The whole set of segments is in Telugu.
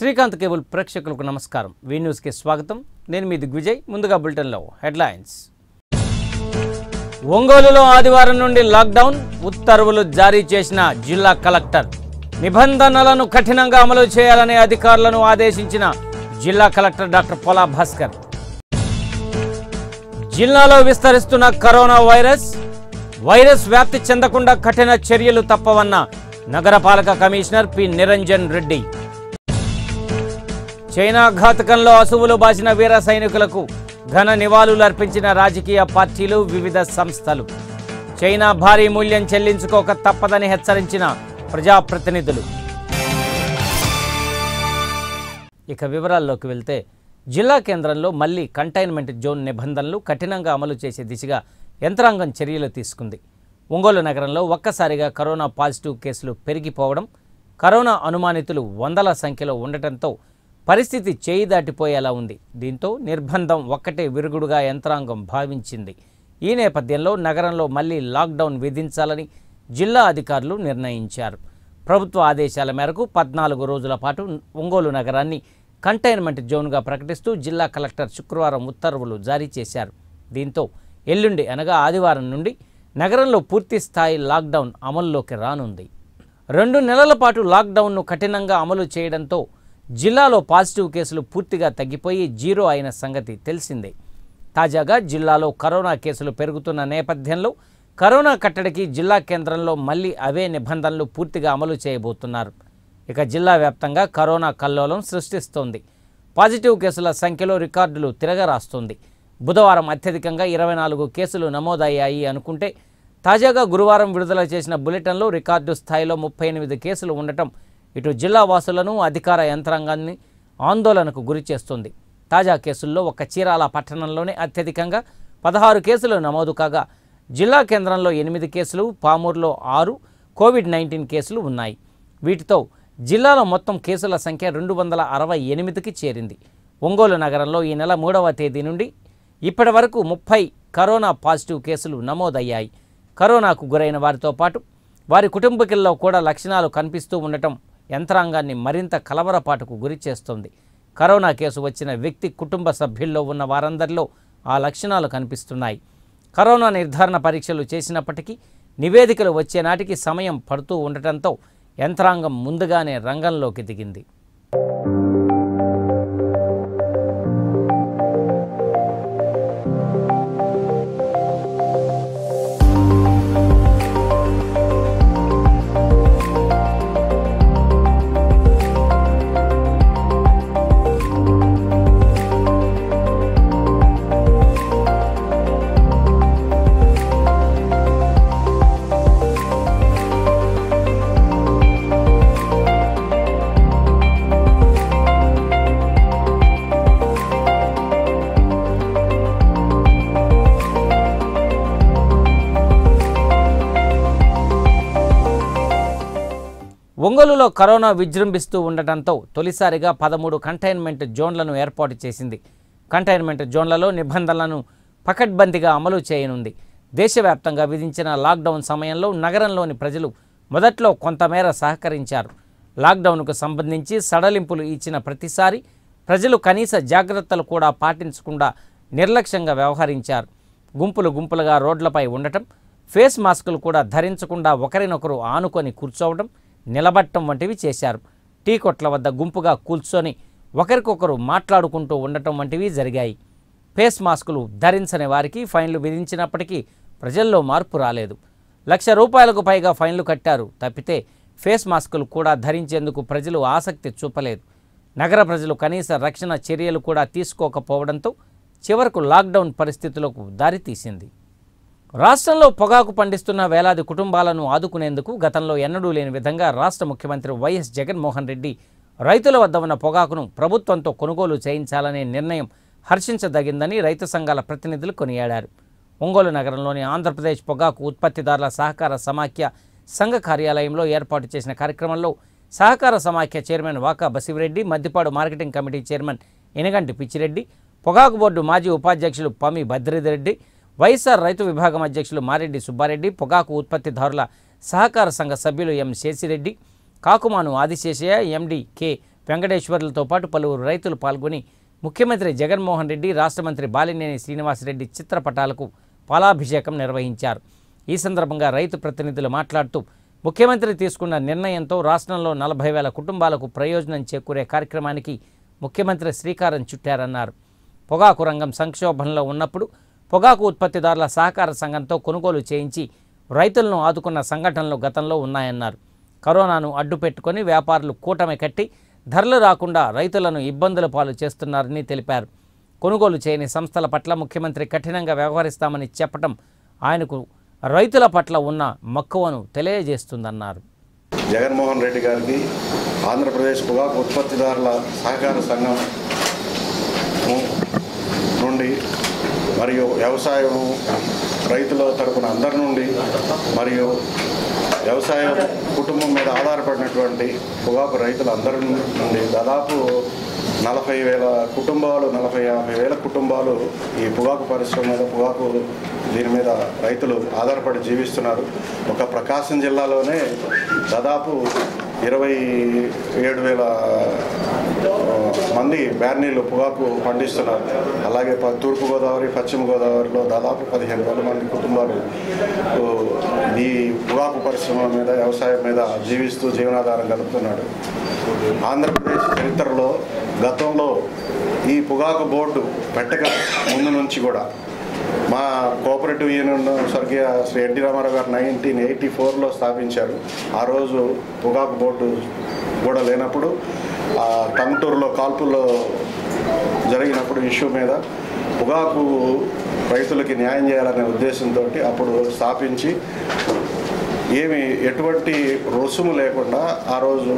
శ్రీకాంత్ కేబుల్ ప్రేక్షకులకు నమస్కారం వీ న్యూస్కి స్వాగతం నేను మీ దిగ్విజయ్ ముందుగా బులెటిన్లో హెడ్లైన్స్ ఒంగోలులో ఆదివారం నుండి లాక్డౌన్ ఉత్తర్వులు జారీ చేసిన జిల్లా కలెక్టర్ నిబంధనలను కఠినంగా అమలు చేయాలని అధికారులను ఆదేశించిన జిల్లా కలెక్టర్ డాక్టర్ పొలా భాస్కర్ జిల్లాలో విస్తరిస్తున్న కరోనా వైరస్ వైరస్ వ్యాప్తి చెందకుండా కఠిన చర్యలు తప్పవన్న నగరపాలక commissioner P Niranjan Reddy China ఘాతకంలో అసువులు బాసిన వీర సైనికులకు ఘన నివాళులు అర్పించిన రాజకీయ పార్టీలు వివిధ సంస్థలు చైనా భారీ మూల్యం చెల్లించుకోక తప్పదని హెచ్చరించిన ప్రజాప్రతినిధులు ఇక వివరాల్లోకి వెళ్తే జిల్లా కేంద్రంలో మళ్లీ కంటైన్మెంట్ జోన్ నిబంధనలు కఠినంగా అమలు చేసే దిశగా యంత్రాంగం చర్యలు తీసుకుంది ఒంగోలు నగరంలో ఒక్కసారిగా కరోనా పాజిటివ్ కేసులు పెరిగిపోవడం కరోనా అనుమానితులు వందల సంఖ్యలో ఉండటంతో పరిస్థితి చేయి దాటిపోయేలా ఉంది దీంతో నిర్బంధం ఒక్కటే విరుగుడుగా యంత్రాంగం భావించింది ఈ నేపథ్యంలో నగరంలో మళ్లీ లాక్డౌన్ విధించాలని జిల్లా అధికారులు నిర్ణయించారు ప్రభుత్వ ఆదేశాల మేరకు పద్నాలుగు రోజుల పాటు ఒంగోలు నగరాన్ని కంటైన్మెంట్ జోన్గా ప్రకటిస్తూ జిల్లా కలెక్టర్ శుక్రవారం ఉత్తర్వులు జారీ చేశారు దీంతో ఎల్లుండి అనగా ఆదివారం నుండి నగరంలో పూర్తి స్థాయి లాక్డౌన్ అమల్లోకి రానుంది రెండు నెలల పాటు లాక్డౌన్ను కఠినంగా అమలు చేయడంతో జిల్లాలో పాజిటివ్ కేసులు పూర్తిగా తగ్గిపోయి జీరో అయిన సంగతి తెలిసిందే తాజాగా జిల్లాలో కరోనా కేసులు పెరుగుతున్న నేపథ్యంలో కరోనా కట్టడికి జిల్లా కేంద్రంలో మళ్లీ అవే నిబంధనలు పూర్తిగా అమలు చేయబోతున్నారు ఇక జిల్లా వ్యాప్తంగా కరోనా కల్లోలం సృష్టిస్తోంది పాజిటివ్ కేసుల సంఖ్యలో రికార్డులు తిరగరాస్తుంది బుధవారం అత్యధికంగా ఇరవై నాలుగు కేసులు నమోదయ్యాయి అనుకుంటే తాజాగా గురువారం విడుదల చేసిన బులెటిన్లో రికార్డు స్థాయిలో ముప్పై ఎనిమిది కేసులు ఉండటం ఇటు జిల్లా వాసులను అధికార యంత్రాంగాన్ని ఆందోళనకు గురి చేస్తుంది తాజా కేసుల్లో ఒక్క చీరాల పట్టణంలోనే అత్యధికంగా పదహారు కేసులు నమోదు కాగా జిల్లా కేంద్రంలో ఎనిమిది కేసులు పామూరులో ఆరు కోవిడ్ నైన్టీన్ కేసులు ఉన్నాయి వీటితో జిల్లాలో మొత్తం కేసుల సంఖ్య రెండు వందల అరవై ఎనిమిదికి చేరింది ఒంగోలు నగరంలో ఈ నెల మూడవ తేదీ నుండి ఇప్పటి వరకు ముప్పై కరోనా పాజిటివ్ కేసులు నమోదయ్యాయి కరోనాకు గురైన వారితో పాటు వారి కుటుంబీకుల్లో కూడా లక్షణాలు కనిపిస్తూ ఉండటం యంత్రాంగాన్ని మరింత కలవరపాటుకు గురి చేస్తోంది కరోనా కేసు వచ్చిన వ్యక్తి కుటుంబ సభ్యుల్లో ఉన్న వారందరిలో ఆ లక్షణాలు కనిపిస్తున్నాయి కరోనా నిర్ధారణ పరీక్షలు చేసినప్పటికీ నివేదికలు వచ్చే నాటికి సమయం పడుతూ ఉండటంతో యంత్రాంగం ముందుగానే రంగంలోకి దిగింది ఒంగోలులో కరోనా విజృంభిస్తూ ఉండటంతో తొలిసారిగా పదమూడు కంటైన్మెంట్ జోన్లను ఏర్పాటు చేసింది కంటైన్మెంట్ జోన్లలో నిబంధనలను పకడ్బందీగా అమలు చేయనుంది దేశవ్యాప్తంగా విధించిన లాక్డౌన్ సమయంలో నగరంలోని ప్రజలు మొదట్లో కొంతమేర సహకరించారు లాక్డౌన్కు సంబంధించి సడలింపులు ఇచ్చిన ప్రతిసారి ప్రజలు కనీస జాగ్రత్తలు కూడా పాటించకుండా నిర్లక్ష్యంగా వ్యవహరించారు గుంపులు గుంపులుగా రోడ్లపై ఉండటం ఫేస్ మాస్కులు కూడా ధరించకుండా ఒకరినొకరు ఆనుకొని కూర్చోవడం నిలబట్టం వంటివి చేశారు టీ కొట్ల వద్ద గుంపుగా కూర్చొని ఒకరికొకరు మాట్లాడుకుంటూ ఉండటం వంటివి జరిగాయి ఫేస్ మాస్కులు ధరించని వారికి ఫైన్లు విధించినప్పటికీ ప్రజల్లో మార్పు రాలేదు లక్ష రూపాయలకు పైగా ఫైన్లు కట్టారు తప్పితే ఫేస్ మాస్కులు కూడా ధరించేందుకు ప్రజలు ఆసక్తి చూపలేదు నగర ప్రజలు కనీస రక్షణ చర్యలు కూడా తీసుకోకపోవడంతో చివరకు లాక్డౌన్ పరిస్థితులకు దారితీసింది రాష్ట్రంలో పొగాకు పండిస్తున్న వేలాది కుటుంబాలను ఆదుకునేందుకు గతంలో ఎన్నడూ లేని విధంగా రాష్ట్ర ముఖ్యమంత్రి వైఎస్ జగన్మోహన్ రెడ్డి రైతుల వద్ద ఉన్న పొగాకును ప్రభుత్వంతో కొనుగోలు చేయించాలనే నిర్ణయం హర్షించదగిందని రైతు సంఘాల ప్రతినిధులు కొనియాడారు ఒంగోలు నగరంలోని ఆంధ్రప్రదేశ్ పొగాకు ఉత్పత్తిదారుల సహకార సమాఖ్య సంఘ కార్యాలయంలో ఏర్పాటు చేసిన కార్యక్రమంలో సహకార సమాఖ్య chairman Vaka Basivireddy Maddipadu marketing committee chairman Enaganti Pichireddy పొగాకు బోర్డు మాజీ ఉపాధ్యక్షులు పమి భద్రిరెడ్డి వైఎస్ఆర్ రైతు విభాగం అధ్యక్షులు మారెడ్డి సుబ్బారెడ్డి పొగాకు ఉత్పత్తిదారుల సహకార సంఘ సభ్యులు M Sheshireddy Kakumanu Adiseshaiah MD K వెంకటేశ్వర్లతో పాటు పలువురు రైతులు పాల్గొని ముఖ్యమంత్రి జగన్మోహన్ రెడ్డి రాష్ట్ర మంత్రి బాలినేని శ్రీనివాసరెడ్డి చిత్రపటాలకు పాలాభిషేకం నిర్వహించారు ఈ సందర్భంగా రైతు ప్రతినిధులు మాట్లాడుతూ ముఖ్యమంత్రి తీసుకున్న నిర్ణయంతో రాష్ట్రంలో నలభై వేల కుటుంబాలకు ప్రయోజనం చేకూరే కార్యక్రమానికి ముఖ్యమంత్రి శ్రీకారం చుట్టారన్నారు పొగాకు రంగం సంక్షోభంలో ఉన్నప్పుడు పొగాకు ఉత్పత్తిదారుల సహకార సంఘంతో కొనుగోలు చేయించి రైతులను ఆదుకున్న సంఘటనలు గతంలో ఉన్నాయన్నారు కరోనాను అడ్డుపెట్టుకొని వ్యాపారులు కూటమి కట్టి ధరలు రాకుండా రైతులను ఇబ్బందుల పాలు చేస్తున్నారని తెలిపారు కొనుగోలు చేయని సంస్థల పట్ల ముఖ్యమంత్రి కఠినంగా వ్యవహరిస్తామని చెప్పడం ఆయనకు రైతుల పట్ల ఉన్న మక్కువను తెలియజేస్తుందన్నారు జగన్మోహన్ రెడ్డి గారికి ఆంధ్రప్రదేశ్ పొగాకు ఉత్పత్తిదారుల సహకార సంఘం నుండి మరియు వ్యవసాయం రైతుల తరపున అందరి నుండి మరియు వ్యవసాయ కుటుంబం మీద ఆధారపడినటువంటి పొగాకు రైతులందరి నుండి దాదాపు నలభై వేల కుటుంబాలు నలభై యాభై వేల కుటుంబాలు ఈ పొగాకు పరిశ్రమ మీద పొగాకు దీని మీద రైతులు ఆధారపడి జీవిస్తున్నారు ఒక ప్రకాశం జిల్లాలోనే దాదాపు ఇరవై ఏడు వేల మంది బ్యార్నీలు పొగాకు పండిస్తున్నారు అలాగే ప- తూర్పుగోదావరి పశ్చిమ గోదావరిలో దాదాపు పదిహేను వేల మంది కుటుంబాలు ఓ, ఈ పొగాకు పరిశ్రమ మీద వ్యవసాయం మీద జీవిస్తూ జీవనాధారం గడుపుతున్నాడు ఆంధ్రప్రదేశ్ చరిత్రలో గతంలో ఈ పొగాకు బోర్డు పెట్టక ముందు నుంచి కూడా మా కోఆపరేటివ్ యూనియన్ స్వర్గీయ శ్రీ ఎన్టీ రామారావు గారు నైన్టీన్ ఎయిటీ ఫోర్లో స్థాపించారు ఆ రోజు పొగాకు బోర్డు కూడా లేనప్పుడు ఆ టంగుటూరులో కాల్పుల్లో జరిగినప్పుడు ఇష్యూ మీద పొగాకు రైతులకి న్యాయం చేయాలనే ఉద్దేశంతో అప్పుడు స్థాపించి ఏమి ఎటువంటి రుసుము లేకుండా ఆ రోజు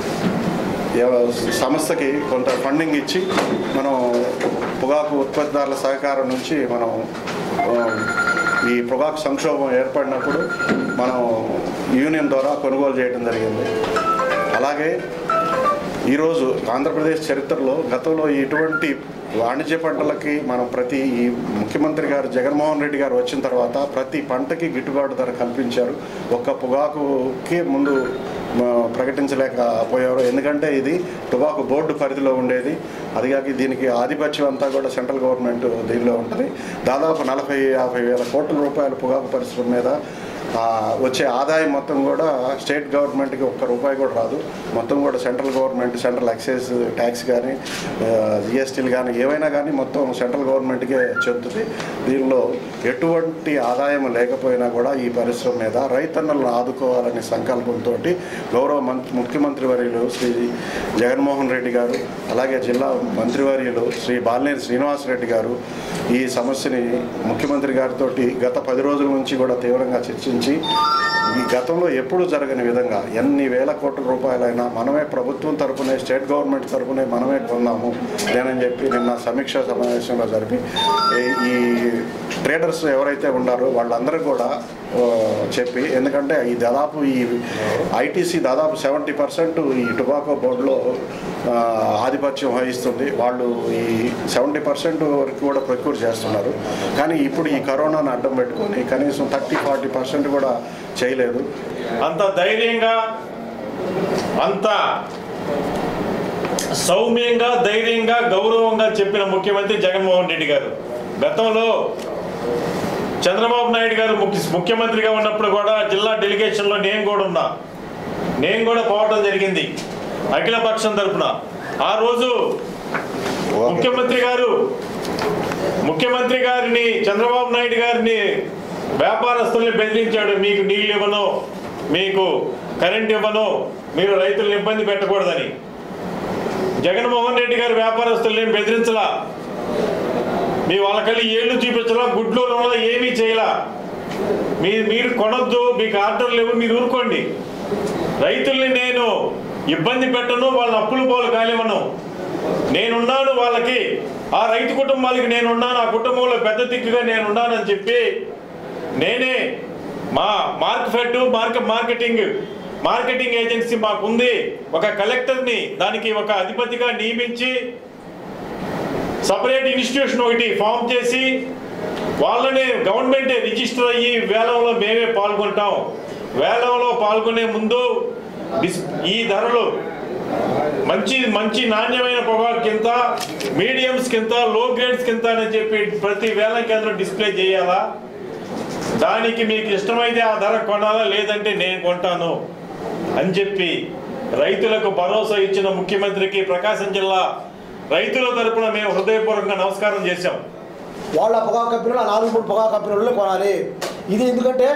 ఎవ- సంస్థకి కొంత ఫండింగ్ ఇచ్చి మనం పొగాకు ఉత్పత్తిదారుల సహకారం నుంచి మనం ఆ, ఈ పొగాకు సంక్షోభం ఏర్పడినప్పుడు మనం యూనియన్ ద్వారా కొనుగోలు చేయడం జరిగింది అలాగే ఈరోజు ఆంధ్రప్రదేశ్ చరిత్రలో గతంలో ఇటువంటి వాణిజ్య పంటలకి మనం ప్రతి ఈ ముఖ్యమంత్రి గారు జగన్మోహన్ రెడ్డి గారు వచ్చిన తర్వాత ప్రతి పంటకి గిట్టుబాటు ధర కల్పించారు ఒక్క పొగాకుకి ముందు ఆ, ప్రకటించలేకపోయారు ఎందుకంటే ఇది టొబాకో బోర్డు పరిధిలో ఉండేది అది కాక దీనికి ఆధిపత్యం అంతా కూడా సెంట్రల్ గవర్నమెంట్ దీనిలో ఉంటుంది దాదాపు నలభై యాభై వేల కోట్ల రూపాయల పొగాకు పరిశ్రమ మీద ఆ, వచ్చే ఆదాయం మొత్తం కూడా స్టేట్ గవర్నమెంట్కి ఒక్క రూపాయి కూడా రాదు మొత్తం కూడా central government central excise tax కానీ జిఎస్టీలు కానీ ఏవైనా కానీ మొత్తం సెంట్రల్ గవర్నమెంట్కే చెందుతుంది దీనిలో ఎటువంటి ఆదాయం లేకపోయినా కూడా ఈ పరిశ్రమ మీద రైతన్నలను ఆదుకోవాలనే సంకల్పంతో గౌరవ మంత్రి ముఖ్యమంత్రి వర్యులు శ్రీ జగన్మోహన్ రెడ్డి గారు అలాగే జిల్లా మంత్రివర్యులు శ్రీ బాలినేని శ్రీనివాసరెడ్డి గారు ఈ సమస్యని ముఖ్యమంత్రి గారితో గత పది రోజుల నుంచి కూడా తీవ్రంగా చర్చించి ఈ గతంలో ఎప్పుడు జరగని విధంగా ఎన్ని వేల కోట్ల రూపాయలైనా మనమే ప్రభుత్వం తరపునే స్టేట్ గవర్నమెంట్ తరపునే మనమే కొన్నాము నేనని చెప్పి నిన్న సమీక్ష సమావేశంలో జరిపి ఈ- ఈ ట్రేడర్స్ ఎవరైతే ఉన్నారో వాళ్ళందరూ కూడా ఆ, చెప్పి ఎందుకంటే ఈ దాదాపు ఈ ఐటీసీ దాదాపు సెవెంటీ పర్సెంట్ ఈ టొబాకో బోర్డులో ఆ, ఆధిపత్యం వహిస్తుంది వాళ్ళు ఈ సెవెంటీ పర్సెంట్ వరకు కూడా ప్రొక్యూర్ చేస్తున్నారు కానీ ఇప్పుడు ఈ కరోనాను అడ్డం పెట్టుకొని కనీసం థర్టీ ఫార్టీ పర్సెంట్ కూడా చేయలేదు అంత ధైర్యంగా అంత సౌమ్యంగా ధైర్యంగా గౌరవంగా చెప్పిన ముఖ్యమంత్రి జగన్మోహన్ రెడ్డి గారు గతంలో చంద్రబాబు నాయుడు గారు ముఖ్య ముఖ్యమంత్రిగా ఉన్నప్పుడు కూడా జిల్లా డెలిగేషన్లో నేను కూడా ఉన్నా నేను కూడా పోవటం జరిగింది అఖిల పక్షం తరపున ఆ రోజు ముఖ్యమంత్రి గారు ముఖ్యమంత్రి గారిని చంద్రబాబు నాయుడు గారిని వ్యాపారస్తుల్ని బెదిరించాడు మీకు నీళ్ళు ఇవ్వను మీకు కరెంట్ ఇవ్వను మీరు రైతులను ఇబ్బంది పెట్టకూడదని జగన్మోహన్ రెడ్డి గారు వ్యాపారస్తుల్ని ఏం బెదిరించలా మీ వాళ్ళకెళ్ళి ఏళ్ళు చూపించలా గుడ్లు ఉన్నదా ఏమీ చేయలా మీ మీరు కొనొద్దు మీకు ఆర్డర్ లేవు మీరు ఊరుకోండి రైతుల్ని నేను ఇబ్బంది పెట్టను వాళ్ళ అప్పులు పోలు కాలేవను నేనున్నాను వాళ్ళకి ఆ రైతు కుటుంబాలకి నేనున్నాను ఆ కుటుంబంలో పెద్ద దిక్కుగా నేనున్నానని చెప్పి నేనే మా Markfed mark marketing marketing agency మాకుంది ఒక కలెక్టర్ని దానికి ఒక అధిపతిగా నియమించి సపరేట్ ఇన్స్టిట్యూషన్ ఒకటి ఫామ్ చేసి వాళ్ళనే గవర్నమెంటే రిజిస్టర్ అయ్యి వేలంలో మేమే పాల్గొంటాం వేలంలో పాల్గొనే ముందు డిస్ ఈ ధరలు మంచి మంచి నాణ్యమైన పొగాకు కింద మీడియంస్ కింద లో గ్రేడ్స్ కింద అని చెప్పి ప్రతి వేల కేంద్రం డిస్ప్లే చేయాలా దానికి మీకు ఇష్టమైతే ఆ ధర కొనాలా లేదంటే నేను కొంటాను అని చెప్పి రైతులకు భరోసా ఇచ్చిన ముఖ్యమంత్రికి ప్రకాశం జిల్లా రైతుల తరపున మేము హృదయపూర్వకంగా నమస్కారం చేశాం వాళ్ళ పొగాకు కంపెనీలు ఆ నాలుగు మూడు పొగాకు కంపెనీలు కొనాలి ఇది ఎందుకంటే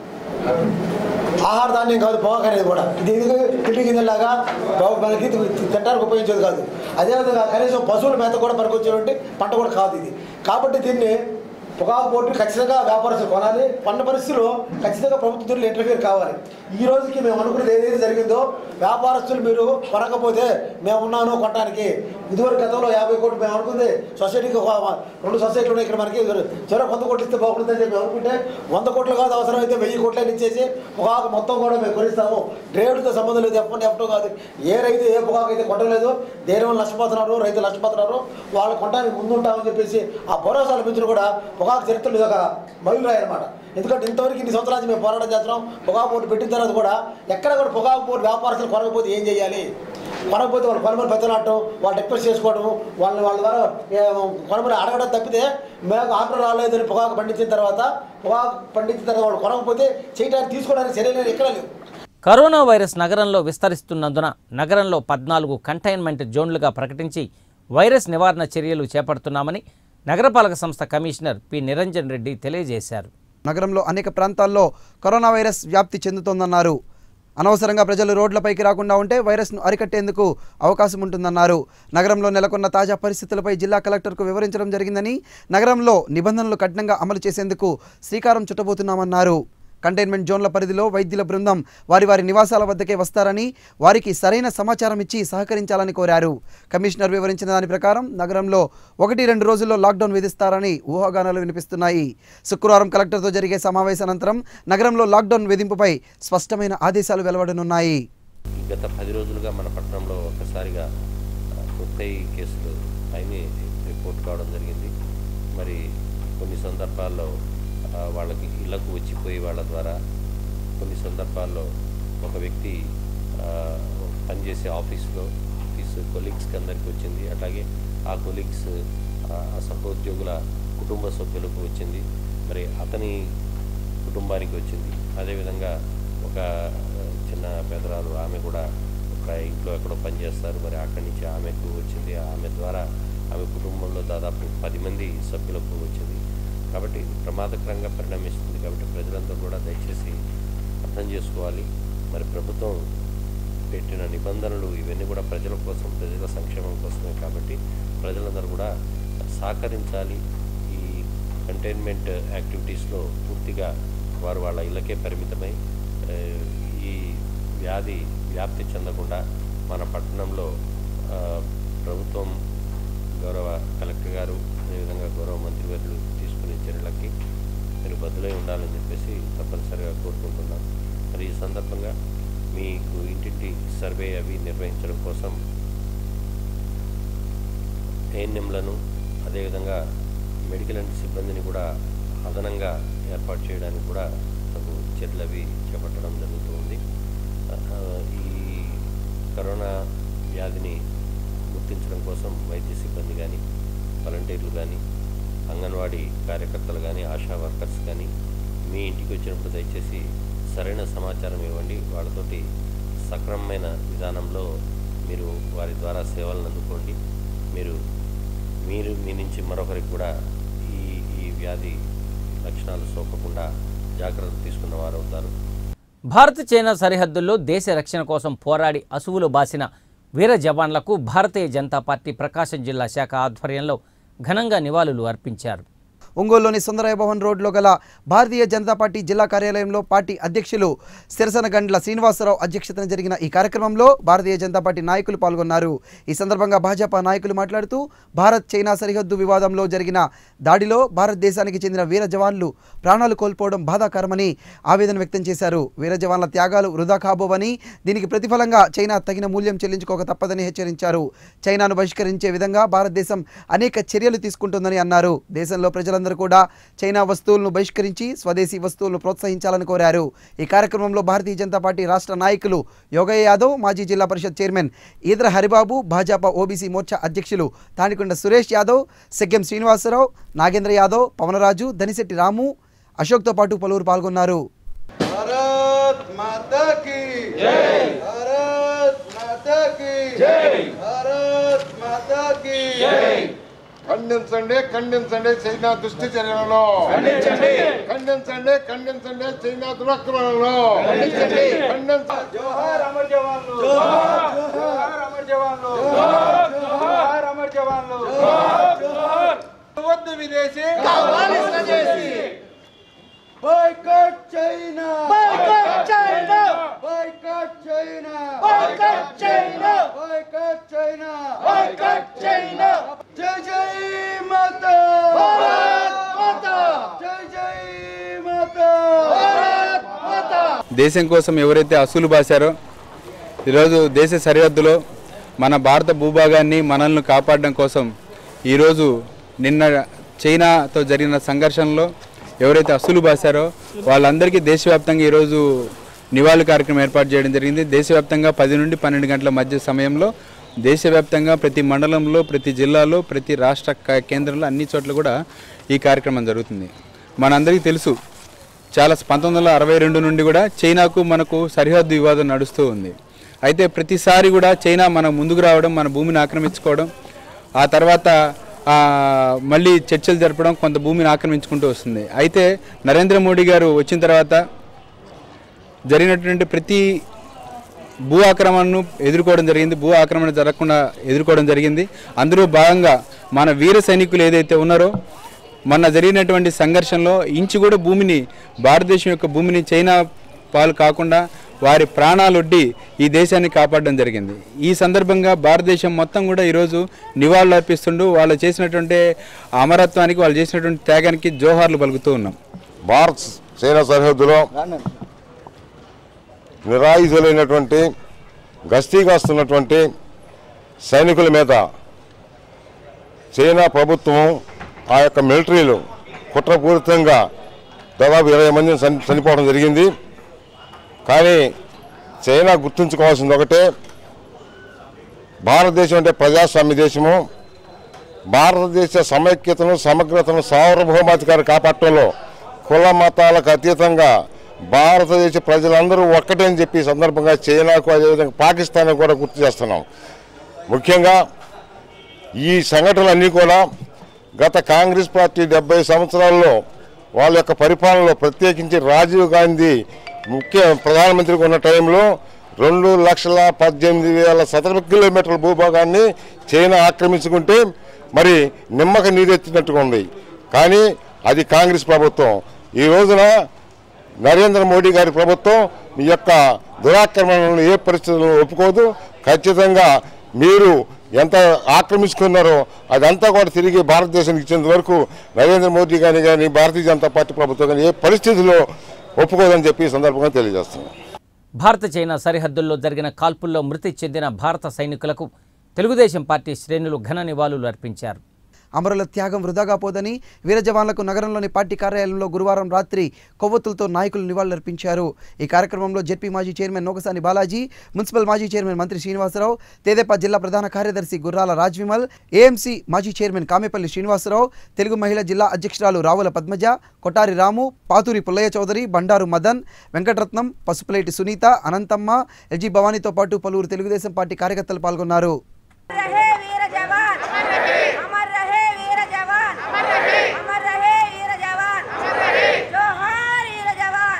ఆహార ధాన్యం కాదు పొగాకు అనేది కూడా ఇది ఎందుకు తిండి గింజలాగా బాగు మనకి తినడానికి ఉపయోగించేది కాదు అదేవిధంగా కనీసం పశువుల మేత కూడా పనికొచ్చేటువంటి పంట కూడా కాదు ఇది కాబట్టి దీన్ని పొగాకు బోర్డు ఖచ్చితంగా వ్యాపారస్తులు కొనాలి పంట పరిస్థితుల్లో ఖచ్చితంగా ప్రభుత్వ తీరులో ఇంటర్ఫియర్ కావాలి ఈ రోజుకి మేము అనుకున్నది ఏదైతే జరిగిందో వ్యాపారస్తులు మీరు కొనకపోతే మేము ఉన్నాను కొనడానికి ఇదివరకు గతంలో యాభై కోట్లు మేము అనుకుంది సొసైటీకి ఒక రెండు సొసైటీలు ఉన్నాయి ఇక్కడ మనకి చివరి వంద కోట్లు ఇస్తే బాగుంటుందని చెప్పి అనుకుంటే వంద కోట్లు కాదు అవసరం అయితే వెయ్యి కోట్లైనా ఇచ్చేసి పొగాకు మొత్తం కూడా మేము కొనిస్తాము ట్రేడ్తో సంబంధం లేదు ఎఫ్ ఎఫ్టో కాదు ఏ రైతు ఏ పొగాకు అయితే కొట్టలేదు దేని వల్ల నష్టపోతున్నారు రైతులు నష్టపోతున్నారు వాళ్ళు కొనడానికి ముందుంటామని చెప్పేసి ఆ భరోసా లభించిన కూడా పొగాకు చరిత్రలో ఇది ఒక మైలురాయి అనమాట ఎందుకంటే ఇంతవరకు ఇన్ని సంవత్సరాల నుంచి మేము పోరాటం చేస్తున్నాం పొగాకు బోర్డు పెట్టిన తర్వాత కూడా ఎక్కడ కూడా పొగాకు బోర్డు వ్యాపారస్తులు కొనకపోతే ఏం చేయాలి కొనకపోతే వాళ్ళు కొనమని పెద్దలాడటం వాళ్ళు రిక్వెస్ట్ చేసుకోవడం వాళ్ళని వాళ్ళ ద్వారా ఏ, కొనమని అడగడం తప్పితే మేము ఆర్డర్ రాలేదని పొగాకు పండించిన తర్వాత పొగాకు పండించిన తర్వాత వాళ్ళు కొనకపోతే చేయడానికి తీసుకోవడానికి చర్యలు ఎక్కడ లేవు కరోనా వైరస్ నగరంలో విస్తరిస్తున్నందున నగరంలో పద్నాలుగు కంటైన్మెంట్ జోన్లుగా ప్రకటించి వైరస్ నివారణ చర్యలు చేపడుతున్నామని నగరపాలక సంస్థ కమిషనర్ పి నిరంజన్ రెడ్డి తెలియజేశారు నగరంలో అనేక ప్రాంతాల్లో కరోనా వైరస్ వ్యాప్తి చెందుతోందన్నారు అనవసరంగా ప్రజలు రోడ్లపైకి రాకుండా ఉంటే వైరస్ను అరికట్టేందుకు అవకాశం ఉంటుందన్నారు నగరంలో నెలకొన్న తాజా పరిస్థితులపై జిల్లా కలెక్టర్కు వివరించడం జరిగిందని నగరంలో నిబంధనలు కఠినంగా అమలు చేసేందుకు శ్రీకారం చుట్టబోతున్నామన్నారు కంటైన్మెంట్ జోన్ల పరిధిలో వైద్యుల బృందం వారి వారి నివాసాల వద్దకే వస్తారని వారికి సరైన సమాచారం ఇచ్చి సహకరించాలని కోరారు కమిషనర్ వివరించిన దాని ప్రకారం నగరంలో ఒకటి రెండు రోజుల్లో లాక్డౌన్ విధిస్తారని ఊహాగానాలు వినిపిస్తున్నాయి శుక్రవారం కలెక్టర్తో జరిగే సమావేశానంతరం నగరంలో లాక్డౌన్ విధింపుపై స్పష్టమైన ఆదేశాలు వెలువడనున్నాయి గత పది రోజులుగా మన పట్టణంలో ఒక్కసారిగా ఆ, ముప్పై కేసులు పైన రిపోర్ట్ కావడం జరిగింది మరి కొన్ని సందర్భాల్లో ఆ, వాళ్ళకి ఇళ్లకు వచ్చిపోయి వాళ్ళ ద్వారా కొన్ని సందర్భాల్లో ఒక వ్యక్తి ఆ, పనిచేసే ఆఫీస్లో ఆఫీస్ కొలీగ్స్కి అందరికి వచ్చింది అట్లాగే ఆ కొలీగ్స్ ఆ సహోద్యోగుల కుటుంబ సభ్యులకు వచ్చింది మరి అతని కుటుంబానికి వచ్చింది అదేవిధంగా ఒక ఆ, చిన్న పెదరాలు ఆమె కూడా ఒక ఇంట్లో ఎక్కడో పనిచేస్తారు మరి అక్కడి నుంచి ఆమెకు వచ్చింది ఆమె ద్వారా ఆమె కుటుంబంలో దాదాపు పది మంది సభ్యులకు వచ్చింది కాబట్టి ఇది ప్రమాదకరంగా పరిణమిస్తుంది కాబట్టి ప్రజలందరూ కూడా దయచేసి అర్థం చేసుకోవాలి మరి ప్రభుత్వం పెట్టిన నిబంధనలు ఇవన్నీ కూడా ప్రజల కోసం ప్రజల సంక్షేమం కోసమే కాబట్టి ప్రజలందరూ కూడా సహకరించాలి ఈ కంటైన్మెంట్ యాక్టివిటీస్లో పూర్తిగా వారు వాళ్ళ ఇళ్ళకే పరిమితమై ఆ, ఈ వ్యాధి వ్యాప్తి చెందకుండా మన పట్టణంలో ఆ, ప్రభుత్వం గౌరవ కలెక్టర్ గారు అదేవిధంగా గౌరవ మంత్రివర్యులు తీసుకునే చర్యలకి మీరు బదులై ఉండాలని చెప్పేసి తప్పనిసరిగా కోరుకుంటున్నాను మరి ఈ సందర్భంగా మీకు ఇంటింటి సర్వే అవి నిర్వహించడం కోసం ఏఎన్ఎంలను అదేవిధంగా మెడికల్ అండ్ సిబ్బందిని కూడా అదనంగా ఏర్పాటు చేయడానికి కూడా తగు చర్యలు అవి చేపట్టడం జరుగుతూ ఉంది ఆ, ఈ కరోనా వ్యాధిని గుర్తించడం కోసం వైద్య సిబ్బంది కానీ వాలంటీర్లు కానీ అంగన్వాడీ కార్యకర్తలు కానీ ఆశా వర్కర్స్ కానీ మీ ఇంటికి వచ్చినప్పుడు దయచేసి సరైన సమాచారం ఇవ్వండి వాళ్ళతోటి సక్రమమైన విధానంలో మీరు వారి ద్వారా సేవలను అందుకోండి మీరు మీరు మీ నుంచి మరొకరికి కూడా ఈ ఈ వ్యాధి లక్షణాలు సోకకుండా జాగ్రత్తలు తీసుకున్న వారు అవుతారు భారత్ చైనా సరిహద్దుల్లో దేశ రక్షణ కోసం పోరాడి అసువులు బాసిన వీర జవాన్లకు భారతీయ జనతా పార్టీ ప్రకాశం జిల్లా శాఖ ఆధ్వర్యంలో ఘనంగా నివాళులు అర్పించారు ఒంగోలులోని సుందరయ్య భవన్ రోడ్లో గల భారతీయ జనతా పార్టీ జిల్లా కార్యాలయంలో పార్టీ అధ్యక్షులు సిరసన గండ్ల శ్రీనివాసరావు అధ్యక్షతన జరిగిన ఈ కార్యక్రమంలో భారతీయ జనతా పార్టీ నాయకులు పాల్గొన్నారు ఈ సందర్భంగా భాజపా నాయకులు మాట్లాడుతూ భారత్ చైనా సరిహద్దు వివాదంలో జరిగిన దాడిలో భారతదేశానికి చెందిన వీర జవాన్లు ప్రాణాలు కోల్పోవడం బాధాకరమని ఆవేదన వ్యక్తం చేశారు వీర జవాన్ల త్యాగాలు వృధా కాబోవని దీనికి ప్రతిఫలంగా చైనా తగిన మూల్యం చెల్లించుకోక తప్పదని హెచ్చరించారు చైనాను బహిష్కరించే విధంగా భారతదేశం అనేక చర్యలు తీసుకుంటుందని అన్నారు దేశంలో ప్రజలందరూ ప్రజలందరూ కూడా చైనా వస్తువులను బహిష్కరించి స్వదేశీ వస్తువులను ప్రోత్సహించాలని కోరారు ఈ కార్యక్రమంలో భారతీయ జనతా పార్టీ రాష్ట్ర నాయకులు యోగయ్య యాదవ్ మాజీ జిల్లా పరిషత్ చైర్మన్ ఈద్ర హరిబాబు భాజపా ఓబీసీ మోర్చా అధ్యక్షులు తానికొండ సురేష్ యాదవ్ సెగ్గెం శ్రీనివాసరావు నాగేంద్ర యాదవ్ పవనరాజు దనిశెట్టి రాము అశోక్తో పాటు పలువురు పాల్గొన్నారు भारत माता की जय भारत माता की जय भारत माता की जय ఖండించండి ఖండించండి చైనా దుష్టి చర్యలను ఖండించండి ఖండించండి చైనా దురక్రమణను ఖండించండి జోహార్ అమర్ జవాన్లు జోహార్ జోహార్ అమర్ జవాన్లు జోహార్ జోహార్ అమర్ జవాన్లు జోహార్ జోహార్ వద్దు విదేశీ కావాలి స్వదేశీ Boycott China! Boycott China! Boycott China! Boycott China! Boycott China! Boycott China! Jai Jai Mata! Bharat Mata! Jai Jai Mata! Bharat Mata! దేశం కోసం ఎవరైతే అసూలు బాశారో ఈరోజు దేశ సరిహద్దులో మన భారత భూభాగాన్ని మనల్ని కాపాడడం కోసం ఈరోజు నిన్న చైనాతో జరిగిన సంఘర్షణలో ఎవరైతే అసూలు బాశారో వాళ్ళందరికీ దేశవ్యాప్తంగా ఈరోజు నివాళి కార్యక్రమం ఏర్పాటు చేయడం జరిగింది దేశవ్యాప్తంగా పది నుండి పన్నెండు గంటల మధ్య సమయంలో దేశవ్యాప్తంగా ప్రతి మండలంలో ప్రతి జిల్లాలో ప్రతి రాష్ట్ర క- కేంద్రంలో అన్ని చోట్ల కూడా ఈ కార్యక్రమం జరుగుతుంది మనందరికీ తెలుసు చాలా పంతొమ్మిది వందల అరవై రెండు నుండి కూడా చైనాకు మనకు సరిహద్దు వివాదం నడుస్తూ ఉంది అయితే ప్రతిసారి కూడా చైనా మన ముందుకు రావడం మన భూమిని ఆక్రమించుకోవడం ఆ తర్వాత ఆ, మళ్ళీ చర్చలు జరపడం కొంత భూమిని ఆక్రమించుకుంటూ వస్తుంది అయితే నరేంద్ర మోడీ గారు వచ్చిన తర్వాత జరిగినటువంటి ప్రతి భూ ఆక్రమణను ఎదుర్కోవడం జరిగింది భూ ఆక్రమణ జరగకుండా ఎదుర్కోవడం జరిగింది అందులో భాగంగా మన వీర సైనికులు ఏదైతే ఉన్నారో మొన్న జరిగినటువంటి సంఘర్షణలో ఇంచు కూడా భూమిని భారతదేశం యొక్క భూమిని చైనా పాలు కాకుండా వారి ప్రాణాలొడ్డి ఈ దేశాన్ని కాపాడడం జరిగింది ఈ సందర్భంగా భారతదేశం మొత్తం కూడా ఈరోజు నివాళులు అర్పిస్తుంటూ వాళ్ళు చేసినటువంటి అమరత్వానికి వాళ్ళు చేసినటువంటి త్యాగానికి జోహార్లు పలుకుతూ ఉన్నాం భారత్ చైనా సరిహద్దులో నిరాయుధులైనటువంటి గస్తీ కాస్తున్నటువంటి సైనికుల మీద చైనా ప్రభుత్వం ఆ యొక్క మిలిటరీలు కుట్రపూరితంగా దాదాపు ఇరవై మందిని చని చనిపోవడం జరిగింది కానీ చైనా గుర్తుంచుకోవాల్సింది ఒకటే భారతదేశం అంటే ప్రజాస్వామ్య దేశము భారతదేశ సమైక్యతను సమగ్రతను సార్వభౌమాధికారి కాపాడటంలో కుల మతాలకు అతీతంగా భారతదేశ ప్రజలందరూ ఒక్కటే అని చెప్పి ఈ సందర్భంగా చైనాకు అదేవిధంగా పాకిస్తాన్ కూడా గుర్తు చేస్తున్నాం ముఖ్యంగా ఈ సంఘటనలన్నీ కూడా గత కాంగ్రెస్ పార్టీ డెబ్బై సంవత్సరాల్లో వాళ్ళ యొక్క పరిపాలనలో ప్రత్యేకించి రాజీవ్ గాంధీ ముఖ్య ప్రధానమంత్రిగా ఉన్న టైంలో రెండు లక్షల పద్దెనిమిది వేల చదరపు కిలోమీటర్ల భూభాగాన్ని చైనా ఆక్రమించుకుంటే మరి నిమ్మక నీరెత్తినట్టుగా ఉంది కానీ అది కాంగ్రెస్ ప్రభుత్వం ఈ రోజున నరేంద్ర మోడీ గారి ప్రభుత్వం మీ యొక్క దురాక్రమణలను ఏ పరిస్థితుల్లో ఒప్పుకోదు ఖచ్చితంగా మీరు ఎంత ఆక్రమించుకున్నారో అదంతా కూడా తిరిగి భారతదేశానికి ఇచ్చేంత వరకు నరేంద్ర మోదీ కానీ కానీ భారతీయ జనతా పార్టీ ప్రభుత్వం కానీ ఏ పరిస్థితుల్లో ఒప్పుకోదని చెప్పి ఈ సందర్భంగా తెలియజేస్తున్నాం భారత చైనా సరిహద్దుల్లో జరిగిన కాల్పుల్లో మృతి చెందిన భారత సైనికులకు తెలుగుదేశం పార్టీ శ్రేణులు ఘన నివాళులు అర్పించారు అమరుల త్యాగం వృధాగా పోదని వీర జవాన్లకు నగరంలోని పార్టీ కార్యాలయంలో గురువారం రాత్రి కొవ్వొత్తులతో నాయకులు నివాళులర్పించారు ఈ కార్యక్రమంలో జెడ్పీ మాజీ చైర్మన్ నోకసాని బాలాజీ మున్సిపల్ మాజీ చైర్మన్ మంత్రి శ్రీనివాసరావు తేదేపా జిల్లా ప్రధాన కార్యదర్శి గుర్రాల రాజ్విమల్ ఏఎంసీ మాజీ చైర్మన్ కామేపల్లి శ్రీనివాసరావు తెలుగు మహిళా జిల్లా అధ్యక్షురాలు రావుల పద్మజ కొటారి రాము పాతూరి పుల్లయ్య చౌదరి బండారు మదన్ వెంకటరత్నం పసుపులేటి సునీత అనంతమ్మ ఎల్జీ భవానీతో పాటు పలువురు తెలుగుదేశం పార్టీ కార్యకర్తలు పాల్గొన్నారు रहे वीर जवान अमर रहे वीर जवान अमर रहे वीर जवान जोहार वीर जवान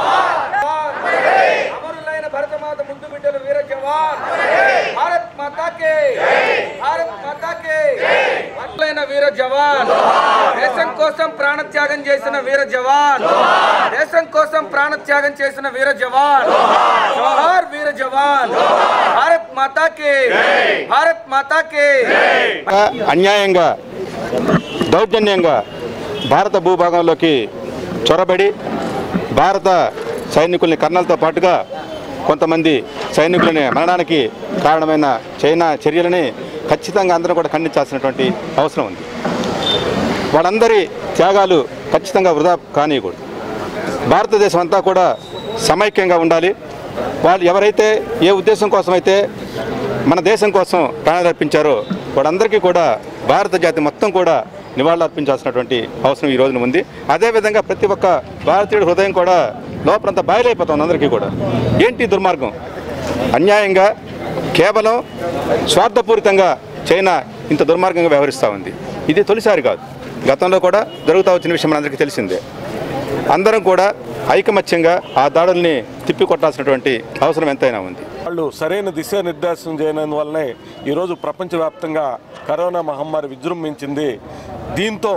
అమరులైన భరతమాత ముందు బిడ్డలు వీర జవాన్ భారత్ మాతాకే భారత్ మాతాకే అమరులైన వీర జవాన్ దేశం కోసం ప్రాణత్యాగం చేసిన వీర జవాన్ దేశం కోసం ప్రాణత్యాగం చేసిన వీర జవాన్ జోహార్ వీర జవాన్ భారత్ మాతాకే భారత్ మాతాకే అన్యాయంగా దౌర్జన్యంగా భారత భూభాగంలోకి చొరబడి భారత సైనికుల్ని కర్నలతో పాటుగా కొంతమంది సైనికులని మరణానికి కారణమైన చైనా చర్యలని ఖచ్చితంగా అందరూ కూడా ఖండించాల్సినటువంటి అవసరం ఉంది వాళ్ళందరి త్యాగాలు ఖచ్చితంగా వృధా కానియకూడదు భారతదేశం అంతా కూడా సమైక్యంగా ఉండాలి వాళ్ళు ఎవరైతే ఏ ఉద్దేశం కోసమైతే మన దేశం కోసం ప్రాణాలర్పించారో వాళ్ళందరికీ కూడా భారత జాతి మొత్తం కూడా నివాళులు అర్పించాల్సినటువంటి అవసరం ఈ రోజున ఉంది అదేవిధంగా ప్రతి ఒక్క భారతీయుడి హృదయం కూడా లోపలంతా బయలైపోతుంది అందరికీ కూడా ఏంటి ఈ దుర్మార్గం అన్యాయంగా కేవలం స్వార్థపూరితంగా చైనా ఇంత దుర్మార్గంగా వ్యవహరిస్తూ ఉంది ఇది తొలిసారి కాదు గతంలో కూడా జరుగుతూ వచ్చిన విషయం మనందరికీ తెలిసిందే అందరం కూడా ఐకమత్యంగా ఆ దాడుల్ని తిప్పికొట్టాల్సినటువంటి అవసరం ఎంతైనా ఉంది వాళ్ళు సరైన దిశానిర్దేశం చేయనందువల్లనే ఈరోజు ప్రపంచవ్యాప్తంగా కరోనా మహమ్మారి విజృంభించింది దీంతో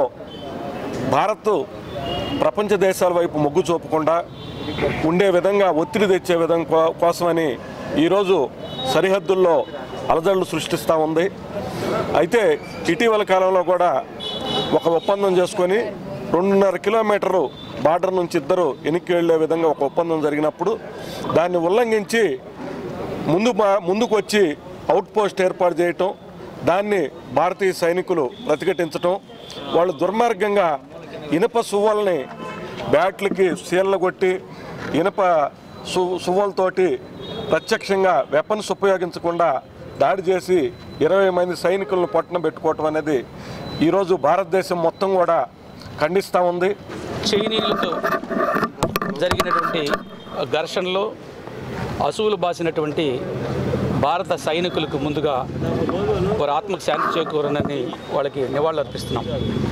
భారత్ ప్రపంచ దేశాల వైపు మొగ్గు చూపకుండా ఉండే విధంగా ఒత్తిడి తెచ్చే విధంగా కో- కోసమని ఈరోజు సరిహద్దుల్లో అలజడులు సృష్టిస్తూ ఉంది అయితే ఇటీవల కాలంలో కూడా ఒక ఒప్పందం చేసుకొని రెండున్నర కిలోమీటరు బార్డర్ నుంచి ఇద్దరు వెనక్కి వెళ్ళే విధంగా ఒక ఒప్పందం జరిగినప్పుడు దాన్ని ఉల్లంఘించి ముందు మా- ముందుకు వచ్చి అవుట్ పోస్ట్ ఏర్పాటు చేయటం దాన్ని భారతీయ సైనికులు ప్రతిఘటించటం వాళ్ళు దుర్మార్గంగా ఇనుప సువ్వల్ని బ్యాట్లకి సీళ్ళ కొట్టి ఇనుప సు సువ్వలతోటి ప్రత్యక్షంగా వెపన్స్ ఉపయోగించకుండా దాడి చేసి ఇరవై మంది సైనికులను పొట్టన పెట్టుకోవటం అనేది ఈరోజు భారతదేశం మొత్తం కూడా ఖండిస్తూ ఉంది చైనీయులతో జరిగినటువంటి ఘర్షణలో అసువులు బాసినటువంటి భారత సైనికులకు ముందుగా వారి ఆత్మకు శాంతి చేకూరనని వాళ్ళకి నివాళులు అర్పిస్తున్నాం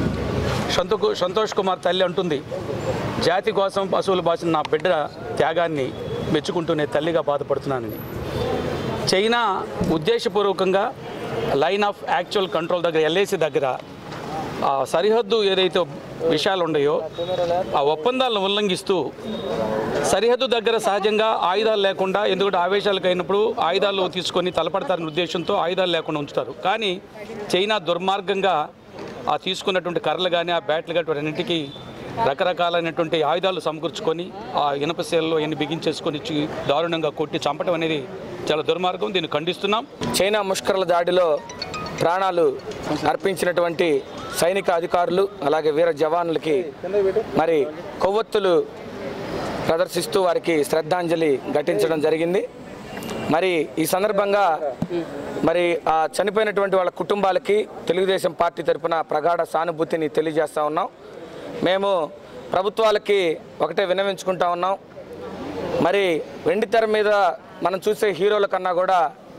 సంతో సంతోష్ కుమార్ తల్లి అంటుంది జాతి కోసం పశువులు బాసిన నా బిడ్డ త్యాగాన్ని మెచ్చుకుంటూనే తల్లిగా బాధపడుతున్నానని చైనా ఉద్దేశపూర్వకంగా లైన్ ఆఫ్ యాక్చువల్ కంట్రోల్ దగ్గర ఎల్ఏసి దగ్గర ఆ సరిహద్దు ఏదైతే విషయాలు ఉన్నాయో ఆ ఒప్పందాలను ఉల్లంఘిస్తూ సరిహద్దు దగ్గర సహజంగా ఆయుధాలు లేకుండా ఎందుకంటే ఆవేశాలకు అయినప్పుడు ఆయుధాలు తీసుకొని తలపడతారనే ఉద్దేశంతో ఆయుధాలు లేకుండా ఉంచుతారు కానీ చైనా దుర్మార్గంగా ఆ తీసుకున్నటువంటి కర్రలు కానీ ఆ బ్యాట్లు కానీ అన్నింటికి రకరకాలైనటువంటి ఆయుధాలు సమకూర్చుకొని ఆ ఇనప శీలలో ఎన్ని బిగించేసుకొని చి- దారుణంగా కొట్టి చంపడం అనేది చాలా దుర్మార్గం దీన్ని ఖండిస్తున్నాం చైనా ముష్కరుల దాడిలో ప్రాణాలు అర్పించినటువంటి సైనిక అధికారులు అలాగే వీర జవాన్లకి మరి కొవ్వొత్తులు ప్రదర్శిస్తూ వారికి శ్రద్ధాంజలి ఘటించడం జరిగింది మరి ఈ సందర్భంగా మరి ఆ చనిపోయినటువంటి వాళ్ళ కుటుంబాలకి తెలుగుదేశం పార్టీ తరపున ప్రగాఢ సానుభూతిని తెలియజేస్తా ఉన్నాం మేము ప్రభుత్వాలకి ఒకటే విన్నవించుకుంటా ఉన్నాం మరి వెండి తెర మీద మనం చూసే హీరోల కన్నా కూడా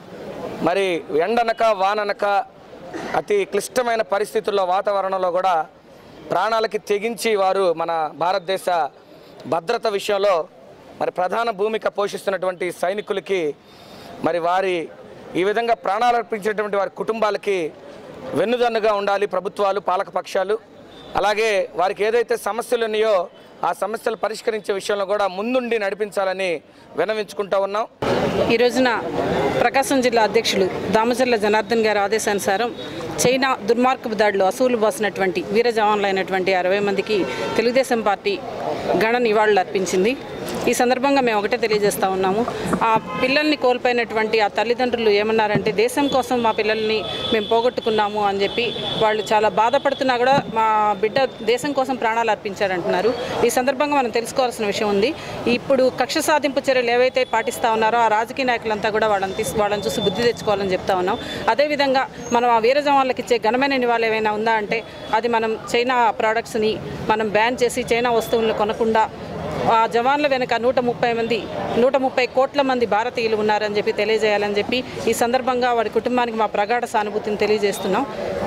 మరి ఎండనక వాననక అతి క్లిష్టమైన పరిస్థితుల్లో వాతావరణంలో కూడా ప్రాణాలకి తెగించి వారు మన భారతదేశ భద్రత విషయంలో మరి ప్రధాన భూమిక పోషిస్తున్నటువంటి సైనికులకి మరి వారి ఈ విధంగా ప్రాణాలు అర్పించినటువంటి వారి కుటుంబాలకి వెన్నుదన్నుగా ఉండాలి ప్రభుత్వాలు పాలక పక్షాలు అలాగే వారికి ఏదైతే సమస్యలు ఉన్నాయో ఆ సమస్యలు పరిష్కరించే విషయంలో కూడా ముందుండి నడిపించాలని వినవించుకుంటా ఉన్నాం ఈ రోజున ప్రకాశం జిల్లా అధ్యక్షులు దామచర్ల జనార్దన్ గారి ఆదేశానుసారం చైనా దుర్మార్గపు దాడిలో అసూలు బాసినటువంటి వీర జవాన్లైనటువంటి అరవై మందికి తెలుగుదేశం పార్టీ గణ నివాళులు అర్పించింది ఈ సందర్భంగా మేము ఒకటే తెలియజేస్తా ఉన్నాము ఆ పిల్లల్ని కోల్పోయినటువంటి ఆ తల్లిదండ్రులు ఏమన్నారంటే దేశం కోసం మా పిల్లల్ని మేము పోగొట్టుకున్నాము అని చెప్పి వాళ్ళు చాలా బాధపడుతున్నా కూడా మా బిడ్డ దేశం కోసం ప్రాణాలు అర్పించారంటున్నారు ఈ సందర్భంగా మనం తెలుసుకోవాల్సిన విషయం ఉంది ఇప్పుడు కక్ష సాధింపు చర్యలు ఏవైతే పాటిస్తా ఉన్నారో ఆ రాజకీయ నాయకులంతా కూడా వాళ్ళని తీసు వాళ్ళని చూసి బుద్ధి తెచ్చుకోవాలని చెప్తా ఉన్నాం అదేవిధంగా మనం ఆ వీర జవాన్లకు ఇచ్చే ఘనమైన నివాళి ఏమైనా ఉందా అంటే అది మనం చైనా ప్రోడక్ట్స్ని మనం బ్యాన్ చేసి చైనా వస్తువులను కొనకుండా ఆ జవాన్ల వెనుక నూట ముప్పై మంది నూట ముప్పై కోట్ల మంది భారతీయులు ఉన్నారని చెప్పి తెలియజేయాలని చెప్పి ఈ సందర్భంగా వారి కుటుంబానికి మా ప్రగాఢ సానుభూతిని తెలియజేస్తున్నాం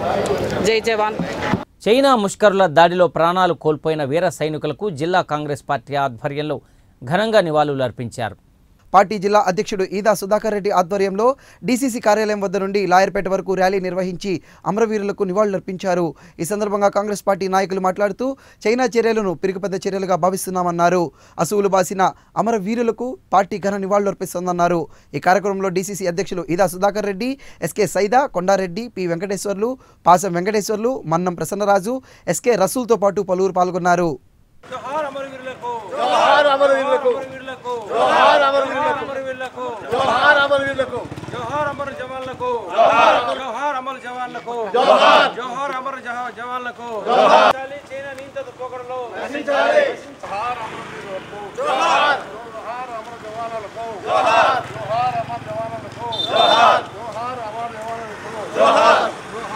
జై జవాన్ చైనా ముష్కరుల దాడిలో ప్రాణాలు కోల్పోయిన వీర సైనికులకు జిల్లా కాంగ్రెస్ పార్టీ ఆధ్వర్యంలో ఘనంగా నివాళులు అర్పించారు పార్టీ జిల్లా అధ్యక్షుడు ఈదా సుధాకర్ రెడ్డి ఆధ్వర్యంలో డీసీసీ కార్యాలయం వద్ద నుండి లాయర్పేట వరకు ర్యాలీ నిర్వహించి అమరవీరులకు నివాళులర్పించారు ఈ సందర్భంగా కాంగ్రెస్ పార్టీ నాయకులు మాట్లాడుతూ చైనా చర్యలను పిరుగుపెద్ద చర్యలుగా భావిస్తున్నామన్నారు అసువులు బాసిన అమరవీరులకు పార్టీ ఘన నివాళులర్పిస్తోందన్నారు ఈ కార్యక్రమంలో డీసీసీ అధ్యక్షులు Eda Sudhakar Reddy SK Saida Kondareddy P Venkateswarlu Pasam Venkateswarlu Mannam Prasannaraju SK రసూల్తో పాటు పలువురు పాల్గొన్నారు జోహార్ అమరవీరులకు జోహార్ అమరవీరులకు జోహార్ అమరవీరులకు జోహార్ అమరవీరులకు జోహార్ అమర జవాన్లకు జోహార్ అమర జవాన్లకు జోహార్. జోహార్ అమర జహ- జవాన్లకు జోహార్. నశించాలి చైనా నియంత్రిత పోకడలు నశించాలి. జోహార్ అమర వీరులకు. జోహార్. జోహార్ అమర జవాన్లకు జోహార్. జోహార్ అమర జవాన్లకు జోహార్. జోహార్ అమర జవాన్లకు జోహార్.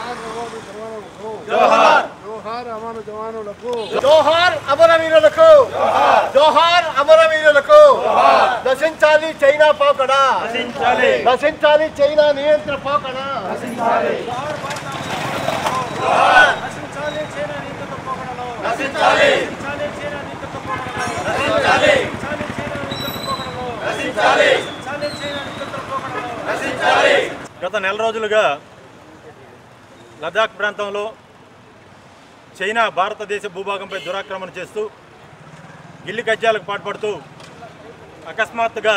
జోహార్ అమర జోహార్ అమర జవాన్లకు జవానులకు జోహార్ అమరవీరులకు జోహార్ అమరవీరులకు నశించాలి చైనా పోకడ నశించాలి. నశించాలి చైనా నియంత్రణ పోకడ నశించాలి చైనా నియంత్రిత పోకడలు నశించాలి. నశించాలి చైనా నియంత్రిత పోకడలు నశించాలి. నశించాలి చైనా నియంత్రిత పోకడలు నశించాలి. నశించాలి చైనా నియంత్రిత పోకడలు నశించాలి. గత నెల రోజులుగా లదాఖ్ ప్రాంతంలో చైనా భారతదేశ భూభాగంపై దురాక్రమణ చేస్తూ గిల్లి కజ్జాలకు పాల్పడుతూ అకస్మాత్తుగా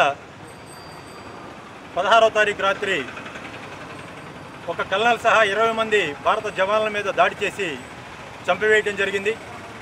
పదహారవ తారీఖు రాత్రి ఒక కల్నల్ సహా ఇరవై మంది భారత జవాన్ల మీద దాడి చేసి చంపివేయటం జరిగింది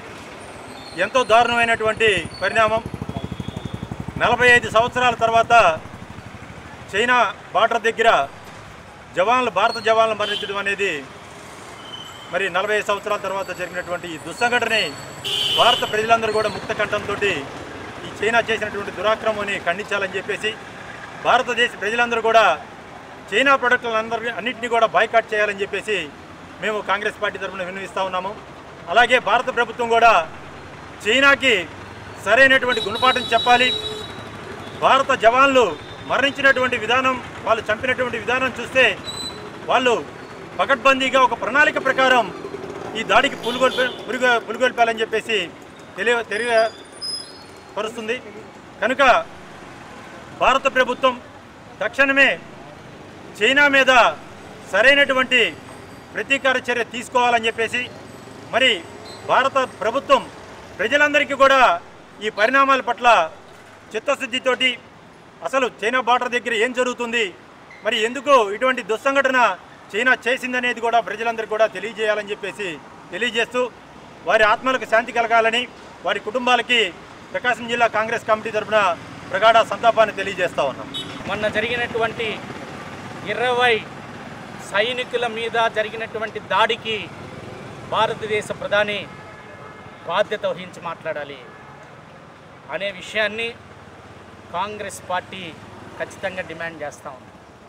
ఎంతో దారుణమైనటువంటి పరిణామం నలభై ఐదు సంవత్సరాల తర్వాత చైనా బార్డర్ దగ్గర జవాన్లు భారత జవాన్లు మరణించడం అనేది మరి నలభై ఐదు సంవత్సరాల తర్వాత జరిగినటువంటి ఈ దుస్సంఘటనని భారత ప్రజలందరూ కూడా ముక్త కంఠంతో ఈ చైనా చేసినటువంటి దురాక్రమాన్ని ఖండించాలని చెప్పేసి భారతదేశ ప్రజలందరూ కూడా చైనా ప్రొడక్టులందరూ అన్నింటినీ కూడా బాయ్కాట్ చేయాలని చెప్పేసి మేము కాంగ్రెస్ పార్టీ తరఫున విన్నవిస్తూ ఉన్నాము అలాగే భారత ప్రభుత్వం కూడా చైనాకి సరైనటువంటి గుణపాఠం చెప్పాలి భారత జవాన్లు మరణించినటువంటి విధానం వాళ్ళు చంపినటువంటి విధానం చూస్తే వాళ్ళు పకడ్బందీగా ఒక ప్రణాళిక ప్రకారం ఈ దాడికి పులుగొల్ప పురుగ పులుగొల్పాలని చెప్పేసి తెలియ తెలియపరుస్తుంది కనుక భారత ప్రభుత్వం తక్షణమే చైనా మీద సరైనటువంటి ప్రతీకార చర్య తీసుకోవాలని చెప్పేసి మరి భారత ప్రభుత్వం ప్రజలందరికీ కూడా ఈ పరిణామాల పట్ల చిత్తశుద్ధితోటి అసలు చైనా బార్డర్ దగ్గర ఏం జరుగుతుంది మరి ఎందుకు ఇటువంటి దుస్సంఘటన చైనా చేసిందనేది కూడా ప్రజలందరికీ కూడా తెలియజేయాలని చెప్పేసి తెలియజేస్తూ వారి ఆత్మలకు శాంతి కలగాలని వారి కుటుంబాలకి ప్రకాశం జిల్లా కాంగ్రెస్ కమిటీ తరఫున ప్రగాఢ సంతాపాన్ని తెలియజేస్తా ఉన్నాం మొన్న జరిగినటువంటి ఇరవై సైనికుల మీద జరిగినటువంటి దాడికి భారతదేశ ప్రధాని బాధ్యత వహించి మాట్లాడాలి అనే విషయాన్ని కాంగ్రెస్ పార్టీ ఖచ్చితంగా డిమాండ్ చేస్తూ ఉంది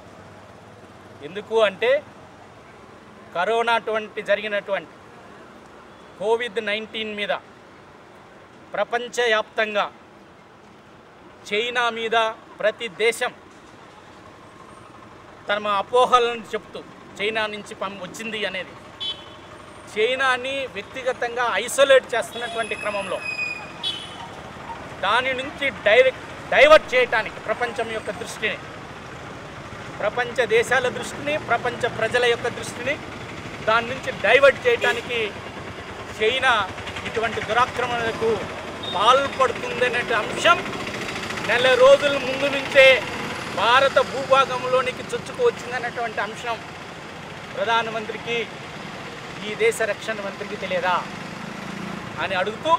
ఎందుకు అంటే కరోనా అటువంటి జరిగినటువంటి కోవిడ్ నైన్టీన్ మీద ప్రపంచవ్యాప్తంగా చైనా మీద ప్రతి దేశం తమ అపోహలను చెప్తూ చైనా నుంచి పం వచ్చింది అనేది చైనాని వ్యక్తిగతంగా ఐసోలేట్ చేస్తున్నటువంటి క్రమంలో దాని నుంచి డైరెక్ట్ డైవర్ట్ చేయటానికి ప్రపంచం యొక్క దృష్టిని ప్రపంచ దేశాల దృష్టిని ప్రపంచ ప్రజల యొక్క దృష్టిని దాని నుంచి డైవర్ట్ చేయటానికి చైనా ఇటువంటి దురాక్రమణలకు పాల్పడుతుందనే అంశం నెల రోజుల ముందు నుంచే భారత భూభాగంలోనికి చొచ్చుకు వచ్చిందన్నటువంటి అంశం ప్రధానమంత్రికి ఈ దేశ రక్షణ మంత్రికి తెలియదా అని అడుగుతూ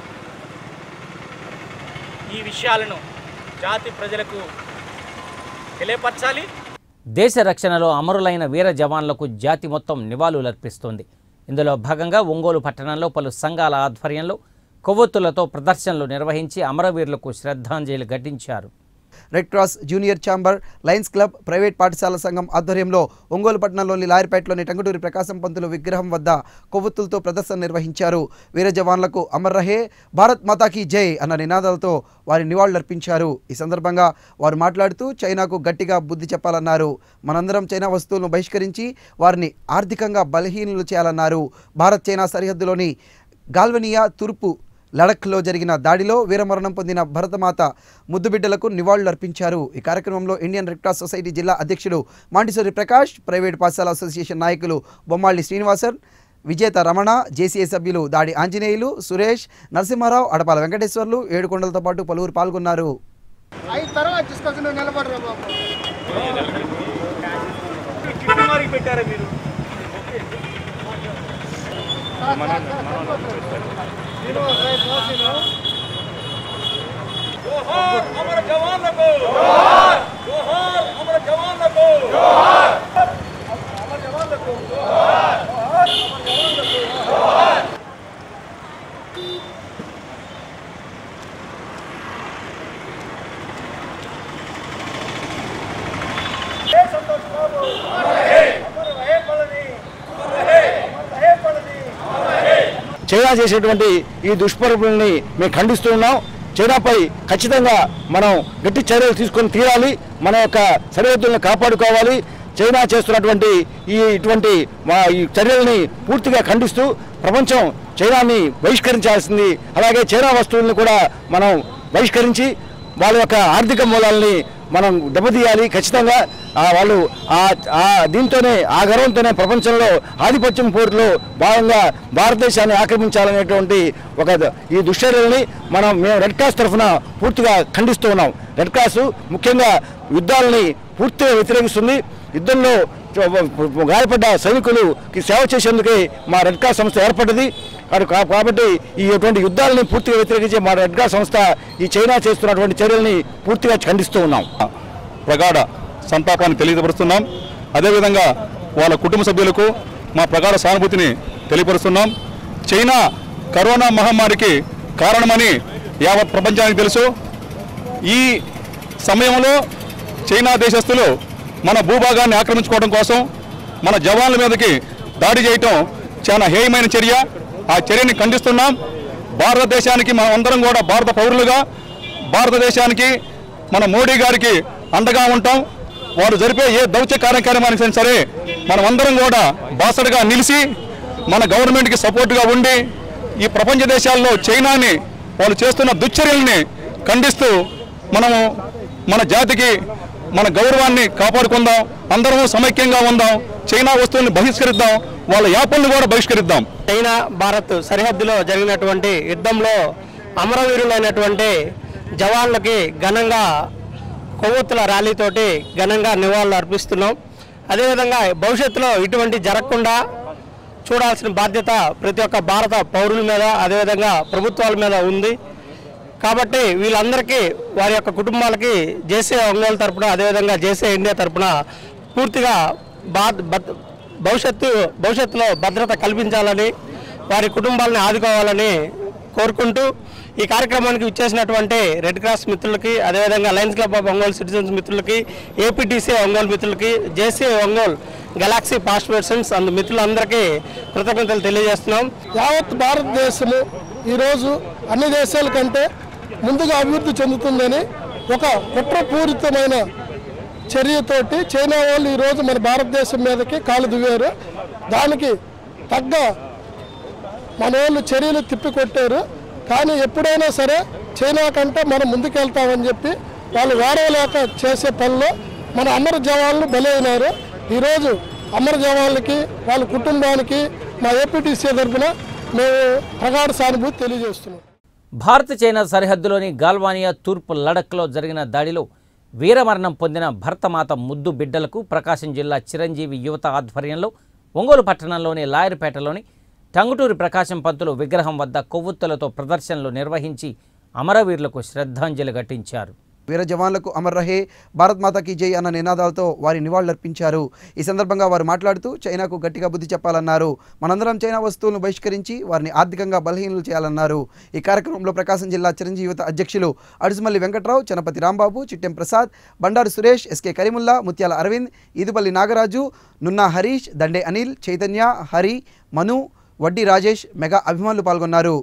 ఈ విషయాలను జాతి ప్రజలకు తెలియపరచాలి దేశ రక్షణలో అమరులైన వీర జవాన్లకు జాతి మొత్తం నివాళులర్పిస్తోంది ఇందులో భాగంగా ఒంగోలు పట్టణంలో పలు సంఘాల ఆధ్వర్యంలో కొవ్వొత్తులతో ప్రదర్శనలు నిర్వహించి అమరవీరులకు శ్రద్ధాంజలి ఘటించారు red cross junior chamber lions club private పాఠశాల సంఘం ఆధ్వర్యంలో ఒంగోలు పట్టణంలోని లాయర్పేటలోని టంగుటూరి ప్రకాశం పంతులు విగ్రహం వద్ద కొవ్వొత్తులతో ప్రదర్శన నిర్వహించారు వీర జవాన్లకు అమర్ రహే భారత్ మాతాకి జై అన్న నినాదాలతో వారి నివాళులర్పించారు ఈ సందర్భంగా వారు మాట్లాడుతూ చైనాకు గట్టిగా బుద్ధి చెప్పాలన్నారు మనందరం చైనా వస్తువులను బహిష్కరించి వారిని ఆర్థికంగా బలహీనులు చేయాలన్నారు భారత్ చైనా సరిహద్దులోని గాల్వనియా తూర్పు లడఖ్లో జరిగిన దాడిలో వీరమరణం పొందిన భరతమాత ముద్దుబిడ్డలకు నివాళులర్పించారు ఈ కార్యక్రమంలో ఇండియన్ రెడ్ క్రాస్ సొసైటీ జిల్లా అధ్యక్షుడు మాంటిసోరి ప్రకాష్ ప్రైవేట్ పాఠశాల అసోసియేషన్ నాయకులు బొమ్మాళి శ్రీనివాసన్ విజేత రమణ జేసీఏ సభ్యులు దాడి ఆంజనేయులు సురేష్ నరసింహారావు అడపాల వెంకటేశ్వర్లు ఏడుకొండలతో పాటు పలువురు పాల్గొన్నారు అయిన తర్వాత తీసుకొచ్చి నిలబడరా బాబు పెట్టారా మీరు జోహార్ అమర జవాన్లకు జోహార్ అమర జవాన్లకు అమర జవాన్లకు ఏ సంతోష్ బాబు అమర రహే పళని అమర రహే పళని చైనా చేసేటువంటి ఈ దుష్ప్రభుల్ని మేము ఖండిస్తూ ఉన్నాం చైనాపై ఖచ్చితంగా మనం గట్టి చర్యలు తీసుకొని తీరాలి మన యొక్క సరిహద్దులను కాపాడుకోవాలి చైనా చేస్తున్నటువంటి ఈ ఇటువంటి మా ఈ చర్యల్ని పూర్తిగా ఖండిస్తూ ప్రపంచం చైనాని బహిష్కరించాల్సింది అలాగే చైనా వస్తువులను కూడా మనం బహిష్కరించి వాళ్ళ యొక్క ఆర్థిక మూలాల్ని మనం దెబ్బతీయాలి ఖచ్చితంగా ఆ వాళ్ళు ఆ ఆ దీంతోనే ఆ గర్వంతోనే ప్రపంచంలో ఆధిపత్యం పోరులో భాగంగా భారతదేశాన్ని ఆక్రమించాలనేటువంటి ఒక ద- ఈ దుశ్చర్యల్ని మనం మేము రెడ్ క్రాస్ తరఫున పూర్తిగా ఖండిస్తూ ఉన్నాం రెడ్ క్రాస్ ముఖ్యంగా యుద్ధాలని పూర్తిగా వ్యతిరేకిస్తుంది యుద్ధంలో చ- గాయపడ్డ సైనికులకి సేవ చేసేందుకే మా రెడ్ క్రాస్ సంస్థ ఏర్పడ్డది కాదు- కా- కాబట్టి ఈ ఇటువంటి యుద్ధాలని పూర్తిగా వ్యతిరేకించే మా రెడ్ క్రాస్ సంస్థ ఈ చైనా చేస్తున్నటువంటి చర్యల్ని పూర్తిగా ఖండిస్తూ ఉన్నాం ప్రగాఢ సంతాపాన్ని తెలియపరుస్తున్నాం అదేవిధంగా వాళ్ళ కుటుంబ సభ్యులకు మా ప్రగాఢ సానుభూతిని తెలియపరుస్తున్నాం చైనా కరోనా మహమ్మారికి కారణమని యావత్ ప్రపంచానికి తెలుసు ఈ సమయంలో చైనా దేశస్తులు మన భూభాగాన్ని ఆక్రమించుకోవడం కోసం మన జవాన్ల మీదకి దాడి చేయటం చాలా హేయమైన చర్య ఆ చర్యని ఖండిస్తున్నాం భారతదేశానికి మనం అందరం కూడా భారత పౌరులుగా భారతదేశానికి మన మోడీ గారికి అండగా ఉంటాం వారు జరిపే ఏ దౌత్య కార్యక్రమానికి సరే మనం అందరం కూడా బాసడగా నిలిచి మన గవర్నమెంట్కి సపోర్టుగా ఉండి ఈ ప్రపంచ దేశాల్లో చైనాని వాళ్ళు చేస్తున్న దుశ్చర్యల్ని ఖండిస్తూ మనము మన జాతికి మన గౌరవాన్ని కాపాడుకుందాం అందరము సమైక్యంగా ఉందాం చైనా వస్తువుల్ని బహిష్కరిద్దాం వాళ్ళ యాపల్ని కూడా బహిష్కరిద్దాం చైనా భారత్ సరిహద్దులో జరిగినటువంటి యుద్ధంలో అమరవీరులైనటువంటి జవాన్లకి ఘనంగా కొవ్వొత్తుల ర్యాలీతోటి ఘనంగా నివాళులు అర్పిస్తున్నాం అదేవిధంగా భవిష్యత్తులో ఇటువంటి జరగకుండా చూడాల్సిన బాధ్యత ప్రతి ఒక్క భారత పౌరుల మీద అదేవిధంగా ప్రభుత్వాల మీద ఉంది కాబట్టి వీళ్ళందరికీ వారి యొక్క కుటుంబాలకి జేసీ ఒంగోలు తరపున అదేవిధంగా జేసీ ఇండియా తరపున పూర్తిగా బా భద్- భవిష్యత్తు భవిష్యత్తులో భద్రత కల్పించాలని వారి కుటుంబాలని ఆదుకోవాలని కోరుకుంటూ ఈ కార్యక్రమానికి ఇచ్చేసినటువంటి రెడ్ క్రాస్ మిత్రులకి అదేవిధంగా lions club of Ongole citizens మిత్రులకి ఏపీటీసీ ఒంగోలు మిత్రులకి JC Ongole galaxy past persons and మిత్రులందరికీ కృతజ్ఞతలు తెలియజేస్తున్నాం యావత్ భారతదేశము ఈరోజు అన్ని దేశాల కంటే ముందుగా అభివృద్ధి చెందుతుందని ఒక కుట్రపూరితమైన చర్యతోటి చైనా వాళ్ళు ఈరోజు మన భారతదేశం మీదకి కాలు దువ్వారు దానికి తగ్గ మన వాళ్ళు చర్యలు తిప్పికొట్టారు కానీ ఎప్పుడైనా సరే చైనా కంటే మనం ముందుకెళ్తామని చెప్పి వాళ్ళు వాడవలేక చేసే పనిలో మన అమర జవాన్లు బలైనారు ఈరోజు అమర జవాన్లకి వాళ్ళ కుటుంబానికి మా ఏపీటీసీ తరఫున మేము ప్రగాఢ సానుభూతి తెలియజేస్తున్నాం భారత్ చైనా సరిహద్దులోని గాల్వానియా తూర్పు లడఖ్లో జరిగిన దాడిలో వీరమరణం పొందిన భరతమాత ముద్దు బిడ్డలకు ప్రకాశం జిల్లా చిరంజీవి యువత ఆధ్వర్యంలో ఒంగోలు పట్టణంలోని లాయర్పేటలోని టంగుటూరి ప్రకాశం పంతులు విగ్రహం వద్ద కొవ్వొత్తులతో ప్రదర్శనలు నిర్వహించి అమరవీరులకు శ్రద్ధాంజలి ఘటించారు వీర జవాన్లకు అమర్ రహే భారత్ మాతాకి జై అన్న నినాదాలతో వారి నివాళులర్పించారు ఈ సందర్భంగా వారు మాట్లాడుతూ చైనాకు గట్టిగా బుద్ధి చెప్పాలన్నారు మనందరం చైనా వస్తువులను బహిష్కరించి వారిని ఆర్థికంగా బలహీనలు చేయాలన్నారు ఈ కార్యక్రమంలో ప్రకాశం జిల్లా చిరంజీవి యువత అధ్యక్షులు అడుసుమల్లి వెంకట్రావు చనపతి రాంబాబు చిట్టెం ప్రసాద్ బండారు సురేష్ ఎస్కే కరీముల్లా ముత్యాల అరవింద్ ఈదుపల్లి నాగరాజు నున్నా హరీష్ దండే అనిల్ చైతన్య హరి మను వడ్డీ రాజేష్ మెగా అభిమానులు పాల్గొన్నారు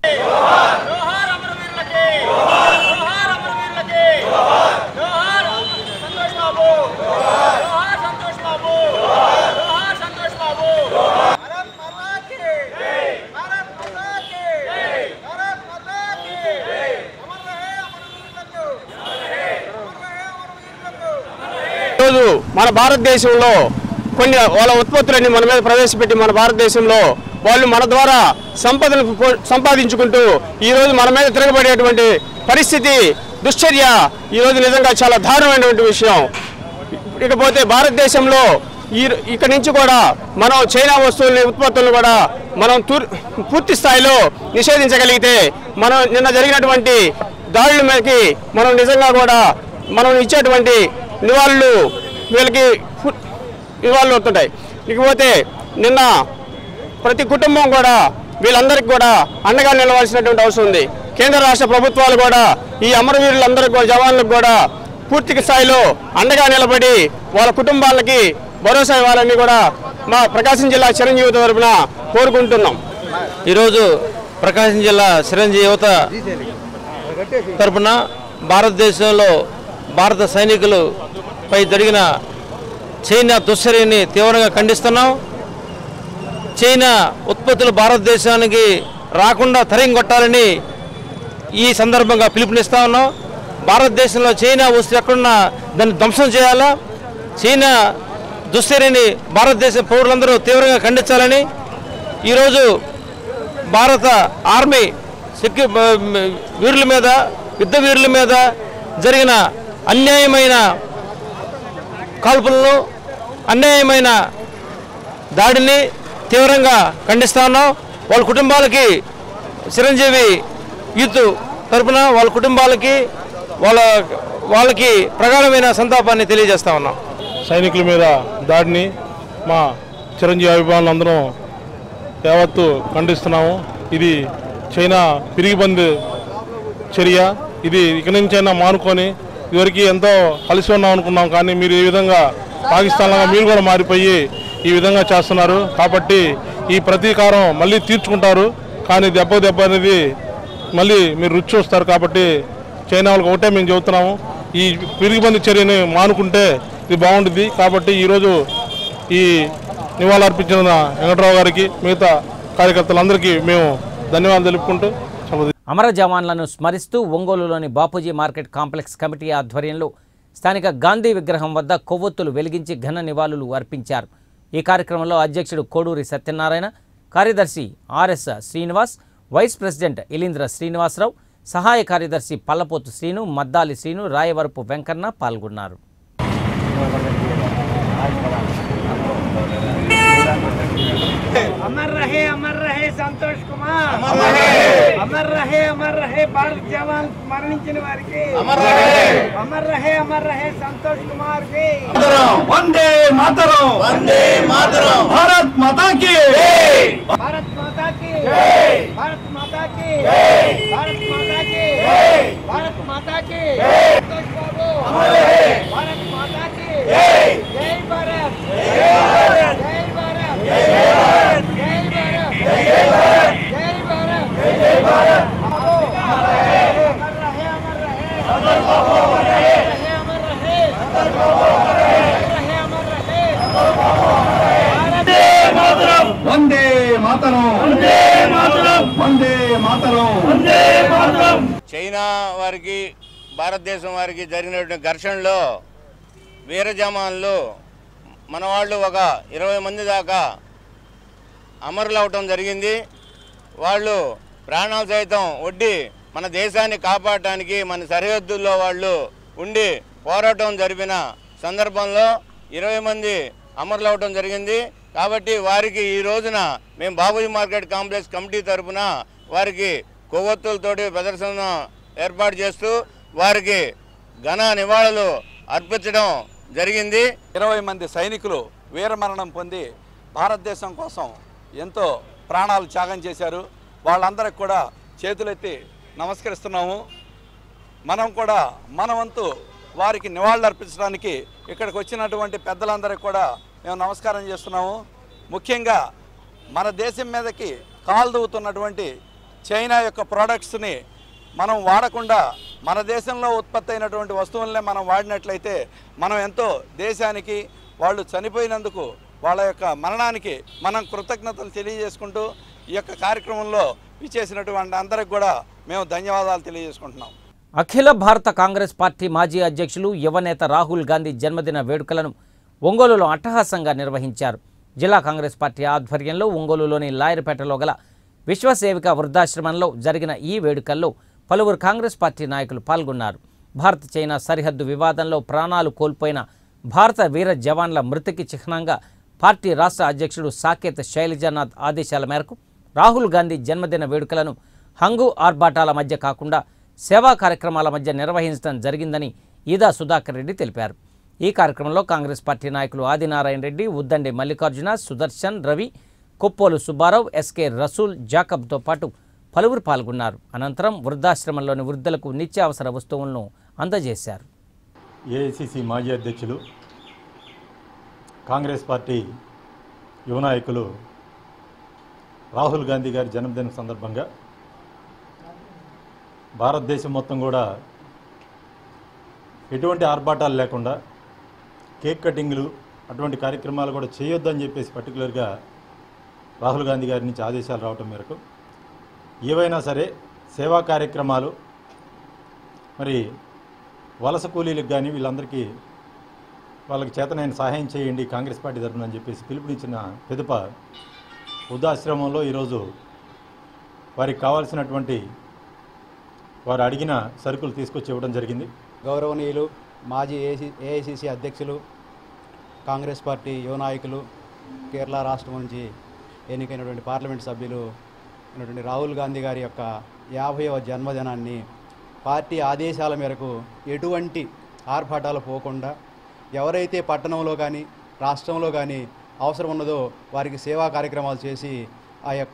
సంతోష్ బాబు జోహార్ సంతోష్ బాబు జోహార్ సంతోష్ బాబు భారత్ మాతా కీ జై భారత్ మాతా కీ జై భారత్ మాతా కీ జై అమర్ రహే అమర్ వీరులకు అమర్ రహే అమర్ రహే అమర్ వీరులకు ఈరోజు మన భారతదేశంలో కొన్ని వాళ్ళ ఉత్పత్తులన్నీ మన మీద ప్రవేశపెట్టి మన భారతదేశంలో వాళ్ళు మన ద్వారా సంపదను పో- సంపాదించుకుంటూ ఈరోజు మన మీద తిరగబడేటువంటి పరిస్థితి దుశ్చర్య ఈరోజు నిజంగా చాలా దారుణమైనటువంటి విషయం ఇకపోతే భారతదేశంలో ఈ ఇక్కడి నుంచి కూడా మనం చైనా వస్తువుల్ని ఉత్పత్తులను కూడా మనం తూర్ పూర్తి స్థాయిలో నిషేధించగలిగితే మనం నిన్న జరిగినటువంటి దాడుల మీదకి మనం నిజంగా కూడా మనం ఇచ్చేటువంటి నివాళులు వీళ్ళకి ఇవాళ అవుతుంటాయి ఇకపోతే నిన్న ప్రతి కుటుంబం కూడా వీళ్ళందరికీ కూడా అండగా నిలవాల్సినటువంటి అవసరం ఉంది కేంద్ర రాష్ట్ర ప్రభుత్వాలు కూడా ఈ అమరవీరులందరికీ కూడా జవాన్లకు కూడా పూర్తి స్థాయిలో అండగా నిలబడి వాళ్ళ కుటుంబాలకి భరోసా ఇవ్వాలని కూడా మా ప్రకాశం జిల్లా చిరంజీవి తరపున కోరుకుంటున్నాం ఈరోజు ప్రకాశం జిల్లా చిరంజీవి యువత తరపున భారతదేశంలో భారత సైనికులపై జరిగిన చైనా దుశ్చర్యని తీవ్రంగా ఖండిస్తున్నాం చైనా ఉత్పత్తులు భారతదేశానికి రాకుండా తరిం కొట్టాలని ఈ సందర్భంగా పిలుపునిస్తా ఉన్నాం భారతదేశంలో చైనా వస్తువు ఎక్కడున్నా దాన్ని ధ్వంసం చేయాలా చైనా దుశ్చర్యని భారతదేశ పౌరులందరూ తీవ్రంగా ఖండించాలని ఈరోజు భారత ఆర్మీ సెక్యూ వీరుల మీద యుద్ధ వీరుల మీద జరిగిన అన్యాయమైన కాల్పులను అన్యాయమైన దాడిని తీవ్రంగా ఖండిస్తా ఉన్నాం వాళ్ళ కుటుంబాలకి చిరంజీవి యూత్ తరపున వాళ్ళ కుటుంబాలకి వాళ్ళ వాళ్ళకి ప్రగాఢమైన సంతాపాన్ని తెలియజేస్తా ఉన్నాం సైనికుల మీద దాడిని మా చిరంజీవి అభిమానులు అందరం యావత్తు ఖండిస్తున్నాము ఇది చైనా పిరిగిబంది చర్య ఇది ఇక నుంచైనా మానుకొని ఇదివరకు ఎంతో కలిసి ఉన్నాం అనుకున్నాం కానీ మీరు ఈ విధంగా పాకిస్తాన్ లాగా మీరు కూడా మారిపోయి ఈ విధంగా చేస్తున్నారు కాబట్టి ఈ ప్రతీకారం మళ్ళీ తీర్చుకుంటారు కానీ దెబ్బ దెబ్బ అనేది మళ్ళీ మీరు రుచి చూస్తారు కాబట్టి చైనా వాళ్ళకి ఒకటే మేము చెబుతున్నాము ఈ పిరిగిబంది చర్యని మానుకుంటే ఇది బాగుంటుంది కాబట్టి ఈరోజు ఈ నివాళులర్పించిన వెంకటరావు గారికి మిగతా కార్యకర్తలందరికీ మేము ధన్యవాదాలు తెలుపుకుంటూ సెలవు అమర జవాన్లను స్మరిస్తూ ఒంగోలులోని బాపూజీ మార్కెట్ కాంప్లెక్స్ కమిటీ ఆధ్వర్యంలో స్థానిక గాంధీ విగ్రహం వద్ద కొవ్వొత్తులు వెలిగించి ఘన నివాళులు అర్పించారు ఈ కార్యక్రమంలో అధ్యక్షుడు కోడూరి సత్యనారాయణ కార్యదర్శి RS Srinivas vice president Ilindra Srinivasarao సహాయ కార్యదర్శి పల్లపోతు శ్రీను మద్దాలి శ్రీను రాయవరపు వెంకన్న పాల్గొన్నారు अमर रहे अमर रहे संतोष कुमार अमर रहे अमर रहे भारत जवान మరణించిన వారికి అమర్ రహే అమర్ రహే సంతోష్ కుమార్ కి వందే మాతరం వందే మాతరం భారత్ మాతా కి భారత్ మాతా కి భారత్ మాతా కి భారత్ మాతా కి భారత్ మాతా కి సంతోష్ బాబు భారత్ మాతా కి జై భారత్ జై భారత్ జై భారత్ జై భారత్ జై భారత్ జై భారత్ జై భారత్ జై భారత్ అమర్ రహే అమర్ రహే అమర్ రహే సంతోష్ బాబు అమర్ రహే అమర్ రహే సంతోష్ బాబు అమర్ రహే అమర్ రహే సంతోష్ బాబు వందే మాతరం వందే మాతరం వందే మాతరం వందే మాతరం వందే మాతరం చైనా వారికి భారతదేశం వారికి జరిగినటువంటి ఘర్షణలో వీర జవాన్లు మన వాళ్ళు ఒక ఇరవై మంది దాకా అమరులు అవటం జరిగింది వాళ్ళు ప్రాణాలు సైతం ఒడ్డి మన దేశాన్ని కాపాడటానికి మన సరిహద్దుల్లో వాళ్ళు ఉండి పోరాటం జరిపిన సందర్భంలో ఇరవై మంది అమరులు అవటం జరిగింది కాబట్టి వారికి ఈ రోజున మేము బాబుజీ మార్కెట్ కాంప్లెక్స్ కమిటీ తరఫున వారికి కొవ్వొత్తులతోటి ప్రదర్శన ఏర్పాటు చేస్తూ వారికి ఘన నివాళులు అర్పించడం జరిగింది ఇరవై మంది సైనికులు వీరమరణం పొంది భారతదేశం కోసం ఎంతో ప్రాణాలు త్యాగం చేశారు వాళ్ళందరికి కూడా చేతులెత్తి నమస్కరిస్తున్నాము మనం కూడా మన వంతు వారికి నివాళులు అర్పించడానికి ఇక్కడికి వచ్చినటువంటి పెద్దలందరికీ కూడా మేము నమస్కారం చేస్తున్నాము ముఖ్యంగా మన దేశం మీదకి కాలు దూవుతున్నటువంటి చైనా యొక్క ప్రోడక్ట్స్ని మనం వాడకుండా మన దేశంలో ఉత్పత్తి అయినటువంటి వస్తువులనే మనం వాడినట్లయితే మనం ఎంతో దేశానికి వాళ్ళు చనిపోయినందుకు వాళ్ళ యొక్క మరణానికి మనం కృతజ్ఞతలు తెలియజేసుకుంటూ ఈ యొక్క కార్యక్రమంలో విచ్చేసినటువంటి అందరికి కూడా మేము ధన్యవాదాలు తెలియజేసుకుంటున్నాం అఖిల భారత కాంగ్రెస్ పార్టీ మాజీ అధ్యక్షులు యువనేత రాహుల్ గాంధీ జన్మదిన వేడుకలను ఒంగోలులో అట్టహాసంగా నిర్వహించారు జిల్లా కాంగ్రెస్ పార్టీ ఆధ్వర్యంలో ఒంగోలులోని లాయర్పేటలో గల విశ్వసేవిక వృద్ధాశ్రమంలో జరిగిన ఈ వేడుకల్లో పలువురు కాంగ్రెస్ పార్టీ నాయకులు పాల్గొన్నారు భారత్ చైనా సరిహద్దు వివాదంలో ప్రాణాలు కోల్పోయిన భారత వీర జవాన్ల మృతికి చిహ్నంగా పార్టీ రాష్ట్ర అధ్యక్షుడు సాకేత్ శైలజానాథ్ ఆదేశాల మేరకు రాహుల్ గాంధీ జన్మదిన వేడుకలను హంగు ఆర్భాటాల మధ్య కాకుండా సేవా కార్యక్రమాల మధ్య నిర్వహించడం జరిగిందని ఈదా సుధాకర్ రెడ్డి తెలిపారు ఈ కార్యక్రమంలో కాంగ్రెస్ పార్టీ నాయకులు ఆదినారాయణ రెడ్డి ఉద్దండి మల్లికార్జున సుదర్శన్ రవి కొప్పోలు సుబ్బారావు ఎస్కే రసూల్ జాకబ్తో పాటు పలువురు పాల్గొన్నారు అనంతరం వృద్ధాశ్రమంలోని వృద్ధులకు నిత్యావసర వస్తువులను అందజేశారు ఏఐసిసి మాజీ అధ్యక్షులు కాంగ్రెస్ పార్టీ యువ నాయకులు రాహుల్ గాంధీ గారి జన్మదినం సందర్భంగా భారతదేశం మొత్తం కూడా ఎటువంటి ఆర్భాటాలు లేకుండా కేక్ కటింగ్లు అటువంటి కార్యక్రమాలు కూడా చేయొద్దని చెప్పేసి పర్టికులర్గా రాహుల్ గాంధీ గారి నుంచి ఆదేశాలు రావటం మేరకు ఏవైనా సరే సేవా కార్యక్రమాలు మరి వలస కూలీలకు కానీ వీళ్ళందరికీ వాళ్ళకి చేతనైన సహాయం చేయండి కాంగ్రెస్ పార్టీ తరఫున అని చెప్పేసి పిలుపునిచ్చిన పిదప వృద్ధాశ్రమంలో ఈరోజు వారికి కావాల్సినటువంటి వారు అడిగిన సరుకులు తీసుకొచ్చి ఇవ్వడం జరిగింది గౌరవనీయులు మాజీ ఏసీ ఏఐసిసి అధ్యక్షులు కాంగ్రెస్ పార్టీ యువ నాయకులు కేరళ రాష్ట్రం నుంచి ఎన్నికైనటువంటి పార్లమెంట్ సభ్యులు అయినటువంటి రాహుల్ గాంధీ గారి యొక్క యాభైవ జన్మదినాన్ని పార్టీ ఆదేశాల మేరకు ఎటువంటి ఆర్భాటాలు పోకుండా ఎవరైతే పట్టణంలో కానీ రాష్ట్రంలో కానీ అవసరం ఉన్నదో వారికి సేవా కార్యక్రమాలు చేసి ఆ యొక్క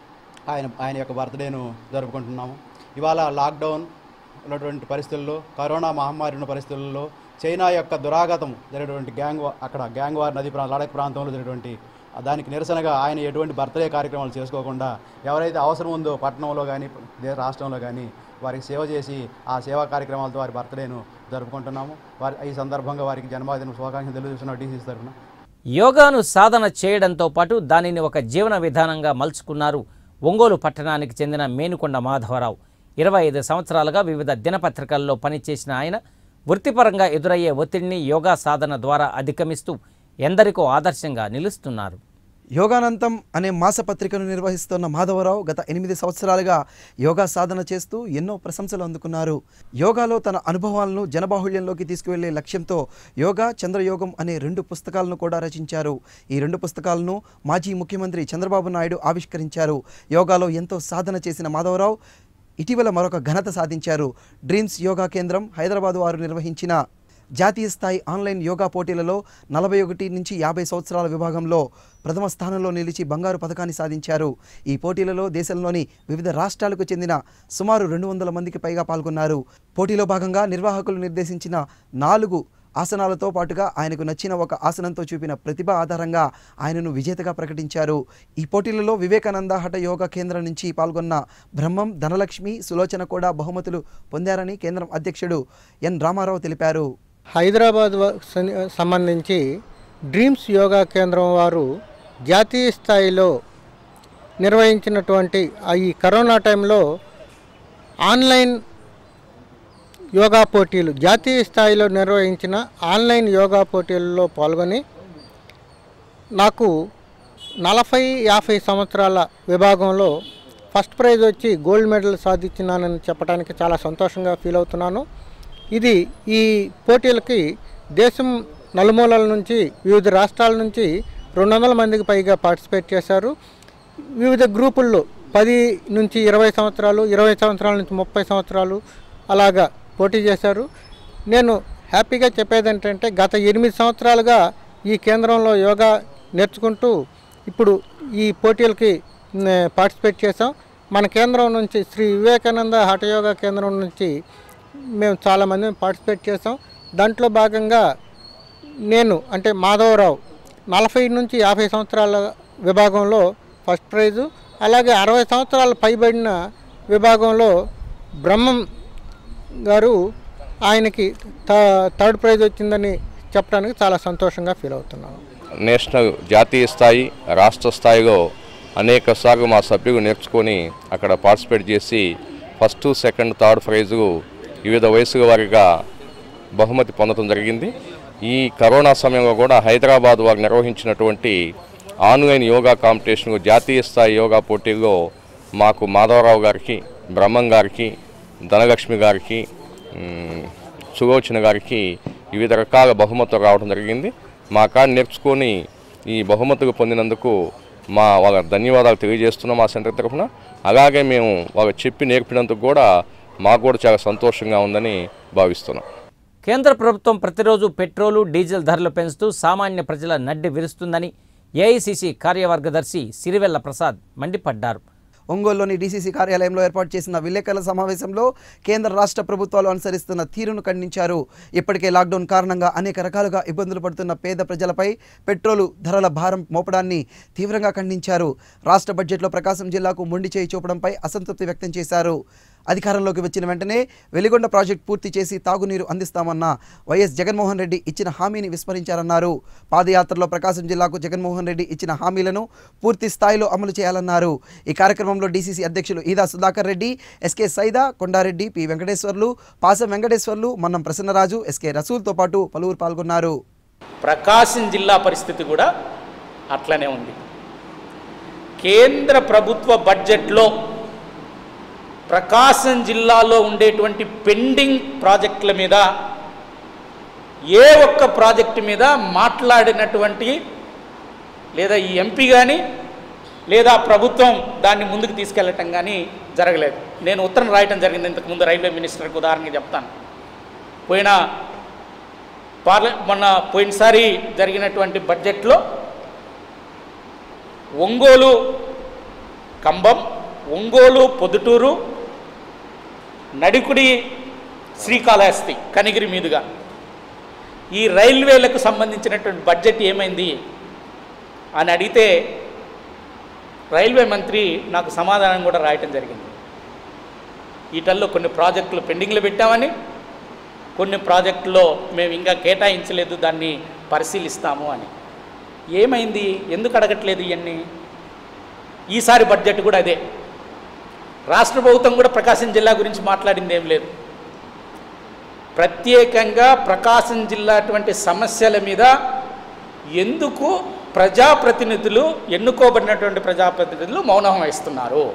ఆయన ఆయన యొక్క బర్త్డేను జరుపుకుంటున్నాము ఇవాళ లాక్డౌన్ ఉన్నటువంటి పరిస్థితుల్లో కరోనా మహమ్మారి ఉన్న పరిస్థితుల్లో చైనా యొక్క దురాగతం జరిగినటువంటి గ్యాంగ్ వా- అక్కడ గ్యాంగ్ వార్ నది ప్రా లడక్ ప్రాంతంలో జరిగినటువంటి ఆ దానికి నిరసనగా ఆయన ఎటువంటి బర్త్డే కార్యక్రమాలు చేసుకోకుండా ఎవరైతే అవసరం ఉందో పట్టణంలో కానీ దే- రాష్ట్రంలో కానీ వారికి సేవ చేసి ఆ సేవా కార్యక్రమాలతో వారి బర్త్డేను జరుపుకుంటున్నాము వారి ఈ సందర్భంగా వారికి జన్మదిన శుభాకాంక్షలు తెలియజేస్తున్న డీసీసీ తరఫున యోగాను సాధన చేయడంతో పాటు దానిని ఒక జీవన విధానంగా మలుచుకున్నారు ఒంగోలు పట్టణానికి చెందిన మేనుకొండ మాధవరావు ఇరవై ఐదు సంవత్సరాలుగా వివిధ దినపత్రికల్లో పనిచేసిన ఆయన వృత్తిపరంగా ఎదురయ్యే ఒత్తిడిని యోగా సాధన ద్వారా అధిగమిస్తూ ఎందరికో ఆదర్శంగా నిలుస్తున్నారు యోగానంతం అనే మాసపత్రికను నిర్వహిస్తున్న మాధవరావు గత ఎనిమిది సంవత్సరాలుగా యోగా సాధన చేస్తూ ఎన్నో ప్రశంసలు అందుకున్నారు యోగాలో తన అనుభవాలను జనబాహుళ్యంలోకి తీసుకువెళ్లే లక్ష్యంతో యోగా చంద్రయోగం అనే రెండు పుస్తకాలను కూడా రచించారు ఈ రెండు పుస్తకాలను మాజీ ముఖ్యమంత్రి చంద్రబాబు నాయుడు ఆవిష్కరించారు యోగాలో ఎంతో సాధన చేసిన మాధవరావు ఇటీవల మరొక ఘనత సాధించారు డ్రీమ్స్ యోగా కేంద్రం హైదరాబాద్ వారు నిర్వహించిన జాతీయ స్థాయి ఆన్లైన్ యోగా పోటీలలో నలభై ఒకటి నుంచి యాభై సంవత్సరాల విభాగంలో ప్రథమ స్థానంలో నిలిచి బంగారు పథకాన్ని సాధించారు ఈ పోటీలలో దేశంలోని వివిధ రాష్ట్రాలకు చెందిన సుమారు రెండు వందల మందికి పైగా పాల్గొన్నారు పోటీలో భాగంగా నిర్వాహకులు నిర్దేశించిన నాలుగు ఆసనాలతో పాటుగా ఆయనకు నచ్చిన ఒక ఆసనంతో చూపిన ప్రతిభ ఆధారంగా ఆయనను విజేతగా ప్రకటించారు ఈ పోటీలలో వివేకానంద హఠ యోగా కేంద్రం నుంచి పాల్గొన్న బ్రహ్మం ధనలక్ష్మి సులోచన కూడా బహుమతులు పొందారని కేంద్రం అధ్యక్షుడు ఎన్ రామారావు తెలిపారు హైదరాబాద్ వ- సని- సంబంధించి డ్రీమ్స్ యోగా కేంద్రం వారు జాతీయ స్థాయిలో నిర్వహించినటువంటి ఆ ఈ కరోనా టైంలో ఆన్లైన్ యోగా పోటీలు జాతీయ స్థాయిలో నిర్వహించిన ఆన్లైన్ యోగా పోటీలలో పాల్గొని నాకు నలభై యాభై సంవత్సరాల విభాగంలో ఫస్ట్ ప్రైజ్ వచ్చి గోల్డ్ మెడల్ సాధించినానని చెప్పడానికి చాలా సంతోషంగా ఫీల్ అవుతున్నాను ఇది ఈ పోటీలకి దేశం నలుమూలల నుంచి వివిధ రాష్ట్రాల నుంచి రెండు వందల మందికి పైగా పార్టిసిపేట్ చేశారు వివిధ గ్రూపుల్లో పది నుంచి ఇరవై సంవత్సరాలు ఇరవై సంవత్సరాల నుంచి ముప్పై సంవత్సరాలు అలాగా పోటీ చేశారు నేను హ్యాపీగా చెప్పేది ఏంటంటే గత ఎనిమిది సంవత్సరాలుగా ఈ కేంద్రంలో యోగా నేర్చుకుంటూ ఇప్పుడు ఈ పోటీలకి నే, పార్టిసిపేట్ చేసాం మన కేంద్రం నుంచి శ్రీ వివేకానంద హఠయోగా కేంద్రం నుంచి మేము చాలామంది పార్టిసిపేట్ చేసాం దాంట్లో భాగంగా నేను అంటే మాధవరావు నలభై నుంచి యాభై సంవత్సరాల విభాగంలో ఫస్ట్ ప్రైజు అలాగే అరవై సంవత్సరాలు పైబడిన విభాగంలో బ్రహ్మం గారు ఆయనకి థ- థర్డ్ ప్రైజ్ వచ్చిందని చెప్పడానికి చాలా సంతోషంగా ఫీల్ అవుతున్నాను నేషనల్ జాతీయ స్థాయి రాష్ట్ర స్థాయిలో అనేక సార్లు మా సభ్యులు నేర్చుకొని అక్కడ పార్టిసిపేట్ చేసి ఫస్ట్ సెకండ్ థర్డ్ ప్రైజు వివిధ వయసుల వారిగా బహుమతి పొందడం జరిగింది ఈ కరోనా సమయంలో కూడా హైదరాబాద్ వారు నిర్వహించినటువంటి ఆన్లైన్ యోగా కాంపిటీషన్ జాతీయ స్థాయి యోగా పోటీల్లో మాకు మాధవరావు గారికి బ్రహ్మం గారికి ధనలక్ష్మి గారికి మ్, సులోచన గారికి వివిధ రకాల బహుమతులు రావడం జరిగింది మా కాడ నేర్చుకొని ఈ బహుమతులు పొందినందుకు మా వాళ్ళ ధన్యవాదాలు తెలియజేస్తున్నాం మా సెంటర్ తరఫున అలాగే మేము వాళ్ళకి చెప్పి నేర్పినందుకు కూడా మాకు కూడా చాలా సంతోషంగా ఉందని భావిస్తున్నాం కేంద్ర ప్రభుత్వం ప్రతిరోజు పెట్రోలు డీజిల్ ధరలు పెంచుతూ సామాన్య ప్రజల నడ్డి విరుస్తుందని ఏఐసిసి కార్యవర్గదర్శి సిరివెల్ల ప్రసాద్ మండిపడ్డారు ఒంగోలులోని డీసీసీ కార్యాలయంలో ఏర్పాటు చేసిన విలేకరుల సమావేశంలో కేంద్ర రాష్ట్ర ప్రభుత్వాలు అనుసరిస్తున్న తీరును ఖండించారు ఇప్పటికే లాక్డౌన్ కారణంగా అనేక రకాలుగా ఇబ్బందులు పడుతున్న పేద ప్రజలపై పెట్రోలు ధరల భారం మోపడాన్ని తీవ్రంగా ఖండించారు రాష్ట్ర బడ్జెట్లో ప్రకాశం జిల్లాకు మొండి చేయి చూపడంపై అసంతృప్తి వ్యక్తం చేశారు అధికారంలోకి వచ్చిన వెంటనే వెలిగొండ ప్రాజెక్టు పూర్తి చేసి తాగునీరు అందిస్తామన్న వైఎస్ జగన్మోహన్ రెడ్డి ఇచ్చిన హామీని విస్మరించారన్నారు పాదయాత్రలో ప్రకాశం జిల్లాకు జగన్మోహన్ రెడ్డి ఇచ్చిన హామీలను పూర్తి స్థాయిలో అమలు చేయాలన్నారు ఈ కార్యక్రమంలో డీసీసీ అధ్యక్షులు Eda Sudhakar Reddy SK Saida Kondareddy P Venkateswarlu Pasam Venkateswarlu Mannam Prasannaraju SK రసూల్తో పాటు పలువురు పాల్గొన్నారు ప్రకాశం జిల్లా పరిస్థితి కూడా అట్లనే ఉంది కేంద్ర ప్రభుత్వ బడ్జెట్లో ప్రకాశం జిల్లాలో ఉండేటువంటి పెండింగ్ ప్రాజెక్టుల మీద ఏ ఒక్క ప్రాజెక్టు మీద మాట్లాడినటువంటి లేదా ఈ ఎంపీ కానీ లేదా ప్రభుత్వం దాన్ని ముందుకు తీసుకెళ్ళటం కానీ జరగలేదు నేను ఉత్తరం రాయటం జరిగింది ఇంతకుముందు రైల్వే మినిస్టర్కి ఉదాహరణకి చెప్తాను పోయిన పార్ల మొన్న పోయినసారి జరిగినటువంటి బడ్జెట్లో ఒంగోలు కంబం ఒంగోలు పొద్దుటూరు నడికుడి శ్రీకాళహస్తి కనిగిరి మీదుగా ఈ రైల్వేలకు సంబంధించినటువంటి బడ్జెట్ ఏమైంది అని అడిగితే రైల్వే మంత్రి నాకు సమాధానం కూడా రాయటం జరిగింది వీటల్లో కొన్ని ప్రాజెక్టులు పెండింగ్లో పెట్టామని కొన్ని ప్రాజెక్టులో మేము ఇంకా కేటాయించలేదు దాన్ని పరిశీలిస్తాము అని ఏమైంది ఎందుకు అడగట్లేదు ఇవన్నీ ఈసారి బడ్జెట్ కూడా అదే రాష్ట్ర ప్రభుత్వం కూడా ప్రకాశం జిల్లా గురించి మాట్లాడింది ఏం లేదు ప్రత్యేకంగా ప్రకాశం జిల్లా అటువంటి సమస్యల మీద ఎందుకు ప్రజాప్రతినిధులు ఎన్నుకోబడినటువంటి ప్రజాప్రతినిధులు మౌనం వహిస్తున్నారు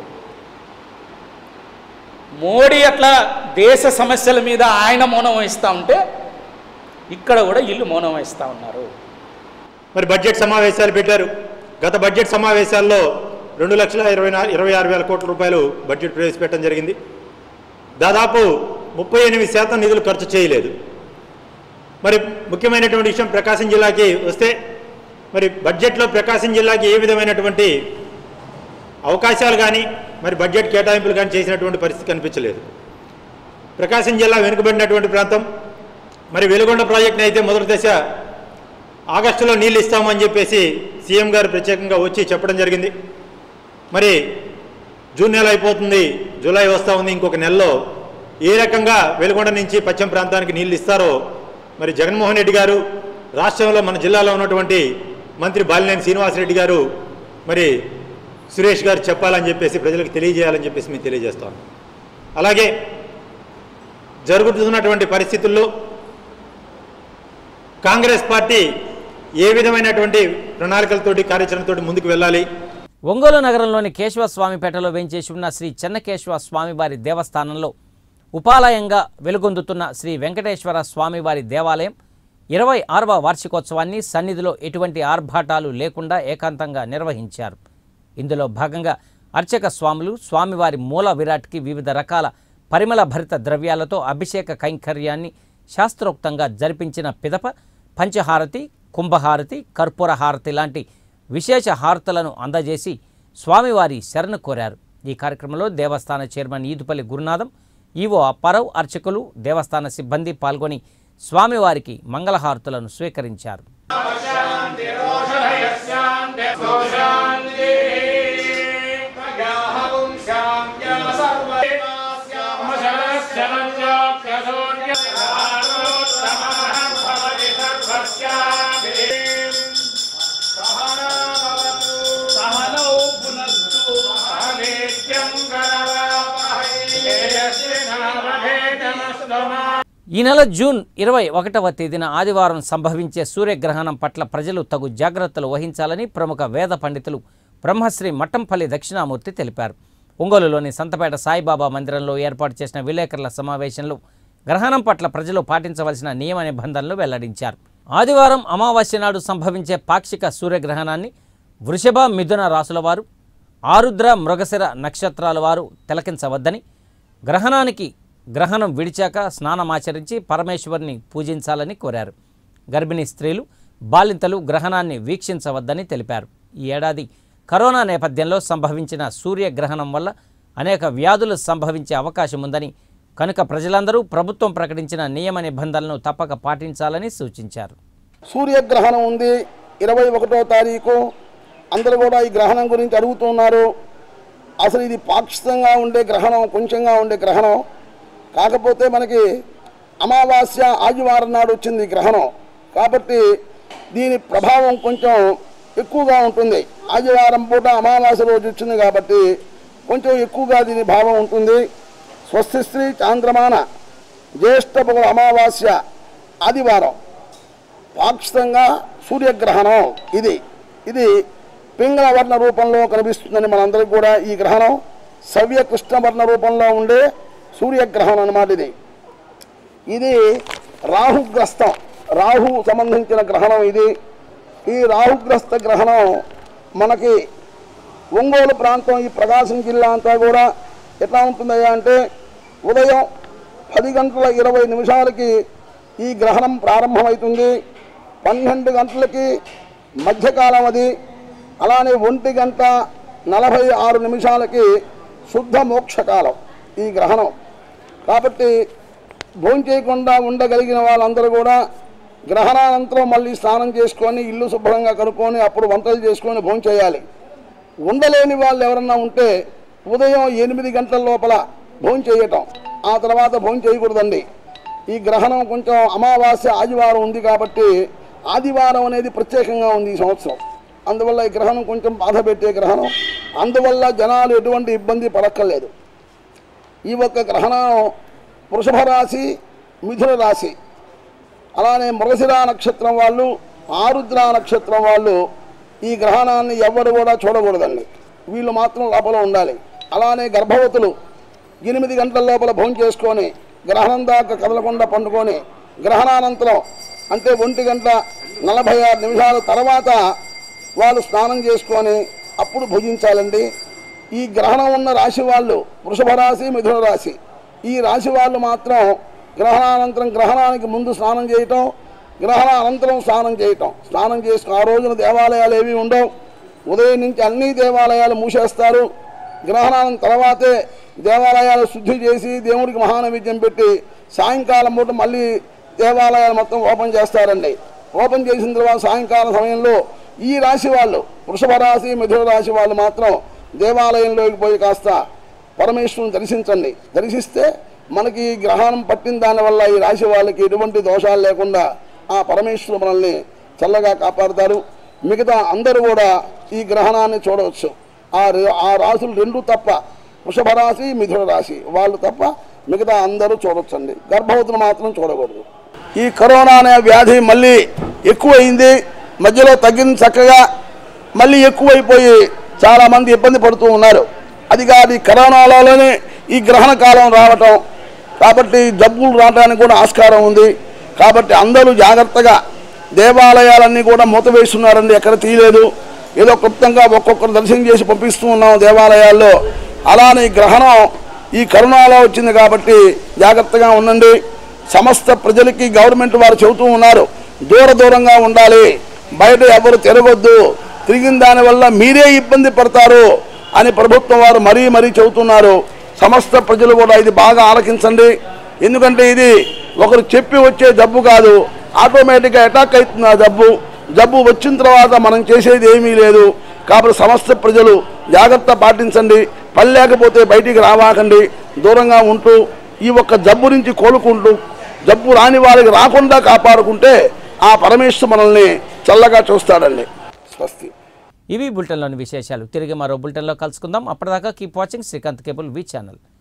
మోడీ అట్లా దేశ సమస్యల మీద ఆయన మౌనం వహిస్తూ ఉంటే ఇక్కడ కూడా ఇల్లు మౌనం వహిస్తూ ఉన్నారు మరి బడ్జెట్ సమావేశాలు పెట్టారు గత బడ్జెట్ సమావేశాల్లో రెండు లక్షల ఇరవై నా ఇరవై ఆరు వేల కోట్ల రూపాయలు బడ్జెట్ ప్రవేశపెట్టడం జరిగింది దాదాపు ముప్పై ఎనిమిది శాతం నిధులు ఖర్చు చేయలేదు మరి ముఖ్యమైనటువంటి విషయం ప్రకాశం జిల్లాకి వస్తే మరి బడ్జెట్లో ప్రకాశం జిల్లాకి ఏ విధమైనటువంటి అవకాశాలు కానీ మరి బడ్జెట్ కేటాయింపులు కానీ చేసినటువంటి పరిస్థితి కనిపించలేదు ప్రకాశం జిల్లా వెనుకబడినటువంటి ప్రాంతం మరి వెలుగొండ ప్రాజెక్ట్ని అయితే మొదటి దశ ఆగస్టులో నీళ్ళు ఇస్తామని చెప్పేసి సీఎం గారు ప్రత్యేకంగా వచ్చి చెప్పడం జరిగింది మరి జూన్ నెల అయిపోతుంది జూలై వస్తూ ఉంది ఇంకొక నెలలో ఏ రకంగా వెలుగొండ నుంచి పశ్చిమ ప్రాంతానికి నీళ్ళు ఇస్తారో మరి జగన్మోహన్ రెడ్డి గారు రాష్ట్రంలో మన జిల్లాలో ఉన్నటువంటి మంత్రి బాలినేని శ్రీనివాసరెడ్డి గారు మరి సురేష్ గారు చెప్పాలని చెప్పేసి ప్రజలకు తెలియజేయాలని చెప్పేసి మేము తెలియజేస్తాం అలాగే జరుగుతున్నటువంటి పరిస్థితుల్లో కాంగ్రెస్ పార్టీ ఏ విధమైనటువంటి ప్రణాళికలతోటి కార్యాచరణతోటి ముందుకు వెళ్ళాలి ఒంగోలు నగరంలోని కేశవ స్వామిపేటలో వేంచేసి ఉన్న శ్రీ చెన్నకేశవ స్వామివారి దేవస్థానంలో ఉపాలయంగా వెలుగొందుతున్న శ్రీ వెంకటేశ్వర స్వామివారి దేవాలయం ఇరవై ఆరవ వార్షికోత్సవాన్ని సన్నిధిలో ఎటువంటి ఆర్భాటాలు లేకుండా ఏకాంతంగా నిర్వహించారు ఇందులో భాగంగా అర్చక స్వాములు స్వామివారి మూల విరాట్కి వివిధ రకాల పరిమళ భరిత ద్రవ్యాలతో అభిషేక కైంకర్యాన్ని శాస్త్రోక్తంగా జరిపించిన పిదప పంచహారతి కుంభహారతి కర్పూర హారతి లాంటి విశేష హారతులను అందజేసి స్వామివారి శరణు కోరారు ఈ కార్యక్రమంలో దేవస్థాన చైర్మన్ ఈదుపల్లి గురునాథం ఈవో అప్పారావు అర్చకులు దేవస్థాన సిబ్బంది పాల్గొని స్వామివారికి మంగళహారతులను స్వీకరించారు ఈ నెల జూన్ ఇరవై ఒకటవ తేదీన ఆదివారం సంభవించే సూర్యగ్రహణం పట్ల ప్రజలు తగు జాగ్రత్తలు వహించాలని ప్రముఖ వేద పండితులు బ్రహ్మశ్రీ మట్టంపల్లి దక్షిణామూర్తి తెలిపారు ఒంగోలులోని సంతపేట సాయిబాబా మందిరంలో ఏర్పాటు చేసిన విలేకరుల సమావేశంలో గ్రహణం పట్ల ప్రజలు పాటించవలసిన నియమ నిబంధనలు వెల్లడించారు ఆదివారం అమావాస్య నాడు సంభవించే పాక్షిక సూర్యగ్రహణాన్ని వృషభ మిథున రాసుల వారు ఆరుద్ర మృగశిర నక్షత్రాల వారు తిలకించవద్దని గ్రహణానికి గ్రహణం విడిచాక స్నానమాచరించి పరమేశ్వరిని పూజించాలని కోరారు గర్భిణీ స్త్రీలు బాలింతలు గ్రహణాన్ని వీక్షించవద్దని తెలిపారు ఈ ఏడాది కరోనా నేపథ్యంలో సంభవించిన సూర్యగ్రహణం వల్ల అనేక వ్యాధులు సంభవించే అవకాశం ఉందని కనుక ప్రజలందరూ ప్రభుత్వం ప్రకటించిన నియమ నిబంధనలను తప్పక పాటించాలని సూచించారు సూర్యగ్రహణం ఉంది ఇరవై ఒకటో తారీఖు అందరూ కూడా ఈ గ్రహణం గురించి అడుగుతున్నారు అసలు ఇది పాక్షికంగా ఉండే గ్రహణం కొంచెంగా ఉండే గ్రహణం కాకపోతే మనకి అమావాస్య ఆదివారం నాడు వచ్చింది ఈ గ్రహణం కాబట్టి దీని ప్రభావం కొంచెం ఎక్కువగా ఉంటుంది ఆదివారం పూట అమావాస్య రోజు వచ్చింది కాబట్టి కొంచెం ఎక్కువగా దీని భావం ఉంటుంది స్వస్తి స్త్రీ చాంద్రమాన జ్యేష్ఠ పగల అమావాస్య ఆదివారం పాక్షికంగా సూర్యగ్రహణం ఇది ఇది పింగళ వర్ణ రూపంలో కనిపిస్తుందని మనందరికీ కూడా ఈ గ్రహణం సవ్య కృష్ణ వర్ణ రూపంలో ఉండే సూర్యగ్రహణం అన్నమాట ఇది ఇది రాహుగ్రస్తం రాహు సంబంధించిన గ్రహణం ఇది ఈ రాహుగ్రస్త గ్రహణం మనకి ఒంగోలు ప్రాంతం ఈ ప్రకాశం జిల్లా అంతా కూడా ఎట్లా ఉంటుందయ్యా అంటే ఉదయం పది గంటల ఇరవై నిమిషాలకి ఈ గ్రహణం ప్రారంభమవుతుంది పన్నెండు గంటలకి మధ్యకాలం అది అలానే ఒంటి గంట నలభై ఆరు నిమిషాలకి శుద్ధ మోక్షకాలం ఈ గ్రహణం కాబట్టి భోజనం చేయకుండా ఉండగలిగిన వాళ్ళందరూ కూడా గ్రహణానంతరం మళ్ళీ స్నానం చేసుకొని ఇల్లు శుభ్రంగా కనుక్కొని అప్పుడు వంటలు చేసుకొని భోజనం చేయాలి ఉండలేని వాళ్ళు ఎవరన్నా ఉంటే ఉదయం ఎనిమిది గంటల లోపల భోజనం చేయటం ఆ తర్వాత భోజనం చేయకూడదండి ఈ గ్రహణం కొంచెం అమావాస్య ఆదివారం ఉంది కాబట్టి ఆదివారం అనేది ప్రత్యేకంగా ఉంది ఈ సంవత్సరం అందువల్ల ఈ గ్రహణం కొంచెం బాధ పెట్టే గ్రహణం అందువల్ల జనాలు ఎటువంటి ఇబ్బంది పడక్కర్లేదు ఈ ఒక్క గ్రహణం వృషభ రాశి మిథున రాశి అలానే మృగశిర నక్షత్రం వాళ్ళు ఆరుద్ర నక్షత్రం వాళ్ళు ఈ గ్రహణాన్ని ఎవ్వరు కూడా చూడకూడదండి వీళ్ళు మాత్రం లోపల ఉండాలి అలానే గర్భవతులు ఎనిమిది గంటల లోపల భోజనం చేసుకొని గ్రహణం దాకా కదలకుండా పండుకొని గ్రహణానంతరం అంటే ఒంటి గంట నలభై ఆరు నిమిషాల తర్వాత వాళ్ళు స్నానం చేసుకొని అప్పుడు భుజించాలండి ఈ గ్రహణం ఉన్న రాశి వాళ్ళు వృషభ రాశి మిథున రాశి ఈ రాశి వాళ్ళు మాత్రం గ్రహణానంతరం గ్రహణానికి ముందు స్నానం చేయటం గ్రహణ అనంతరం స్నానం చేయటం స్నానం చేసుకుని ఆ రోజున దేవాలయాలు ఏవి ఉండవు ఉదయం నుంచి అన్ని దేవాలయాలు మూసేస్తారు గ్రహణానం తర్వాతే దేవాలయాలు శుద్ధి చేసి దేవుడికి మహానైవేద్యం పెట్టి సాయంకాలం పూట మళ్ళీ దేవాలయాలు మొత్తం ఓపెన్ చేస్తారండి ఓపెన్ చేసిన తర్వాత సాయంకాలం సమయంలో ఈ రాశి వాళ్ళు వృషభ రాశి మిథున రాశి వాళ్ళు మాత్రం దేవాలయంలోకి పోయి కాస్త పరమేశ్వరుని దర్శించండి దర్శిస్తే మనకి ఈ గ్రహణం పట్టిన దానివల్ల ఈ రాశి వాళ్ళకి ఎటువంటి దోషాలు లేకుండా ఆ పరమేశ్వరుడు మనల్ని చల్లగా కాపాడుతారు మిగతా అందరూ కూడా ఈ గ్రహణాన్ని చూడవచ్చు ఆ రె- ఆ రాశులు రెండు తప్ప వృషభ రాశి మిథున రాశి వాళ్ళు తప్ప మిగతా అందరూ చూడొచ్చండి గర్భవతులు మాత్రం చూడకూడదు ఈ కరోనా అనే వ్యాధి మళ్ళీ ఎక్కువైంది మధ్యలో తగ్గింది చక్కగా మళ్ళీ ఎక్కువైపోయి చాలామంది ఇబ్బంది పడుతూ ఉన్నారు అది కాదు ఈ కరోనాలోనే ఈ గ్రహణ కాలం రావటం కాబట్టి జబ్బులు రావడానికి కూడా ఆస్కారం ఉంది కాబట్టి అందరూ జాగ్రత్తగా దేవాలయాలన్నీ కూడా మూతవేస్తున్నారండి ఎక్కడ తీయలేదు ఏదో క్లుప్తంగా ఒక్కొక్కరు దర్శనం చేసి పంపిస్తూ ఉన్నాం దేవాలయాల్లో అలానే ఈ గ్రహణం ఈ కరోనాలో వచ్చింది కాబట్టి జాగ్రత్తగా ఉండండి సమస్త ప్రజలకి గవర్నమెంట్ వారు చెబుతూ ఉన్నారు దూర దూరంగా ఉండాలి బయట ఎవరు తిరగొద్దు తిరిగిన దానివల్ల మీరే ఇబ్బంది పడతారు అని ప్రభుత్వం వారు మరీ మరీ చెబుతున్నారు సమస్త ప్రజలు కూడా ఇది బాగా ఆలకించండి ఎందుకంటే ఇది ఒకరు చెప్పి వచ్చే జబ్బు కాదు ఆటోమేటిక్గా అటాక్ అవుతుంది ఆ జబ్బు జబ్బు వచ్చిన తర్వాత మనం చేసేది ఏమీ లేదు కాబట్టి సమస్త ప్రజలు జాగ్రత్త పాటించండి పని లేకపోతే బయటికి రావాకండి దూరంగా ఉంటూ ఈ ఒక్క జబ్బు నుంచి కోలుకుంటూ జబ్బు రాని వారికి రాకుండా కాపాడుకుంటే ఆ పరమేశ్వరు మనల్ని చల్లగా చూస్తాడండి స్వస్తి ఇవి బులెటిన్లోని విశేషాలు తిరిగి మరో బులెటిన్లో కలుసుకుందాం అప్పటిదాకా keep watching Srikanth cable V channel